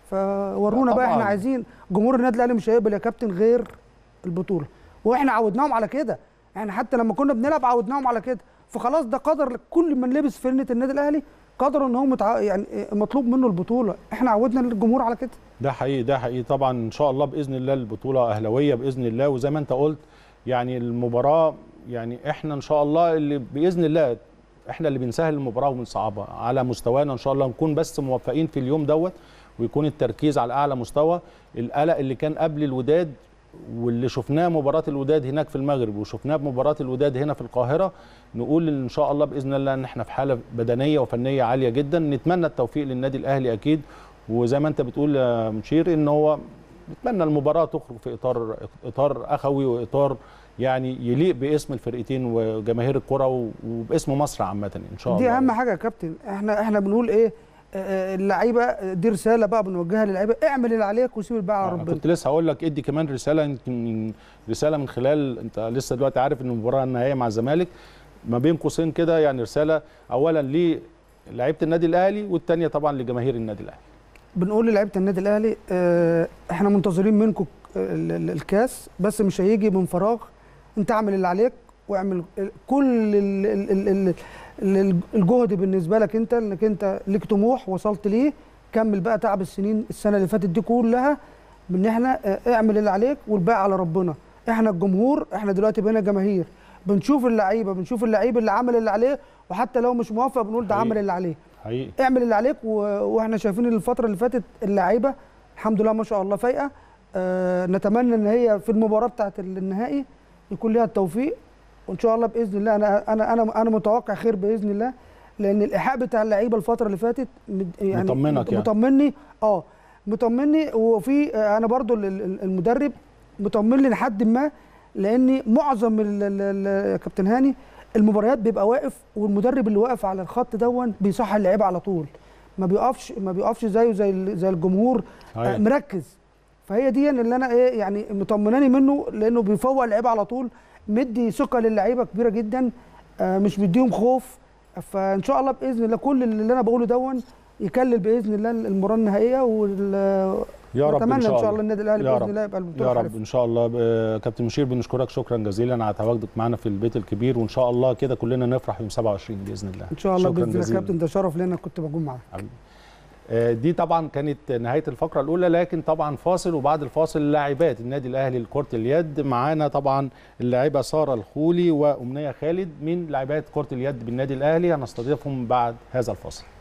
Speaker 2: فورونا
Speaker 1: لا
Speaker 2: بقى احنا
Speaker 1: طبعاً.
Speaker 2: عايزين جمهور النادي الاهلي مش هيقبل يا كابتن غير البطوله واحنا عودناهم على كده يعني حتى لما كنا بنلعب عودناهم على كده فخلاص ده قدر كل من لبس فرنه النادي الاهلي قدر ان هو متع... يعني مطلوب منه البطوله احنا عودنا الجمهور على كده
Speaker 1: ده حقيقي ده حقيقي طبعا ان شاء الله باذن الله البطوله اهلاويه باذن الله وزي ما انت قلت يعني المباراه يعني احنا ان شاء الله اللي باذن الله احنا اللي بنسهل المباراه وبنصعبها على مستوانا ان شاء الله نكون بس موفقين في اليوم دوت ويكون التركيز على اعلى مستوى القلق اللي كان قبل الوداد واللي شفناه مباراه الوداد هناك في المغرب وشفناه بمباراه الوداد هنا في القاهره نقول ان شاء الله باذن الله ان احنا في حاله بدنيه وفنيه عاليه جدا نتمنى التوفيق للنادي الاهلي اكيد وزي ما انت بتقول يا مشير ان هو نتمنى المباراه تخرج في اطار اطار اخوي واطار يعني يليق باسم الفرقتين وجماهير الكره و- وباسم مصر عامه ان شاء الله
Speaker 2: دي اهم حاجه يا كابتن احنا احنا بنقول ايه آه، اللعيبه دي رساله بقى بنوجهها للعيبه اعمل اللي عليك وسيب الباقي على
Speaker 1: آه،
Speaker 2: ربنا
Speaker 1: كنت لسه هقول لك ادي كمان رساله يمكن من- رساله من خلال انت لسه دلوقتي عارف ان المباراه النهائيه مع الزمالك ما بين قوسين كده يعني رساله اولا للعيبه النادي الاهلي والثانيه طبعا لجماهير النادي الاهلي
Speaker 2: بنقول للعيبه النادي الاهلي اه احنا منتظرين منكم ال- ال- الكاس بس مش هيجي من فراغ انت اعمل اللي عليك واعمل ال- كل ال- ال- ال- ال- ال- الجهد بالنسبه لك انت انك انت ليك طموح وصلت ليه كمل بقى تعب السنين السنه اللي فاتت دي كلها بان احنا اه، اعمل اللي عليك والباقي على ربنا احنا الجمهور احنا دلوقتي بقينا جماهير بنشوف اللعيبه بنشوف اللعيب اللي عمل اللي عليه وحتى لو مش موافق بنقول ده
Speaker 1: حقيقي.
Speaker 2: عمل اللي عليه
Speaker 1: حقيقي
Speaker 2: اعمل اللي عليك و... واحنا شايفين الفتره اللي فاتت اللعيبه الحمد لله ما شاء الله فايقه آه نتمنى ان هي في المباراه بتاعه النهائي يكون ليها التوفيق وان شاء الله باذن الله انا انا انا انا متوقع خير باذن الله لان الايحاء بتاع اللعيبه الفتره اللي فاتت مد- يعني
Speaker 1: مطمنك يعني.
Speaker 2: مطمني اه مطمني وفي آه، انا برضو ال- ال- المدرب مطمني لحد ما لان معظم ال- ال- ال- يا كابتن هاني المباريات بيبقى واقف والمدرب اللي واقف على الخط دون بيصحي اللعيبه على طول ما بيقفش ما بيقفش زيه زي ال- زي الجمهور آه،
Speaker 1: صحيح.
Speaker 2: مركز فهي دي اللي انا ايه يعني مطمناني منه لانه بيفوق اللعيبه على طول مدي ثقه للعيبه كبيره جدا آه، مش مديهم خوف فان شاء الله باذن الله كل اللي انا بقوله دون يكلل باذن الله المباراه النهائيه وال
Speaker 1: يا رب
Speaker 2: نتمنى
Speaker 1: ان شاء الله
Speaker 2: النادي الاهلي
Speaker 1: يا
Speaker 2: باذن
Speaker 1: رب.
Speaker 2: الله يبقى البطوله
Speaker 1: يا رب
Speaker 2: حلفة.
Speaker 1: ان شاء الله ب- كابتن مشير بنشكرك شكرا جزيلا على تواجدك معنا في البيت الكبير وان شاء الله كده كلنا نفرح يوم 27 باذن الله
Speaker 2: ان شاء الله
Speaker 1: شكراً
Speaker 2: باذن الله يا
Speaker 1: جزيلاً.
Speaker 2: كابتن ده شرف ليا انك كنت موجود معاك
Speaker 1: حبيبي. آه، دي طبعا كانت نهايه الفقره الاولى لكن طبعا فاصل وبعد الفاصل لاعبات النادي الاهلي لكره اليد معانا طبعا اللاعبه ساره الخولي وامنيه خالد من لاعبات كره اليد بالنادي الاهلي هنستضيفهم بعد هذا الفاصل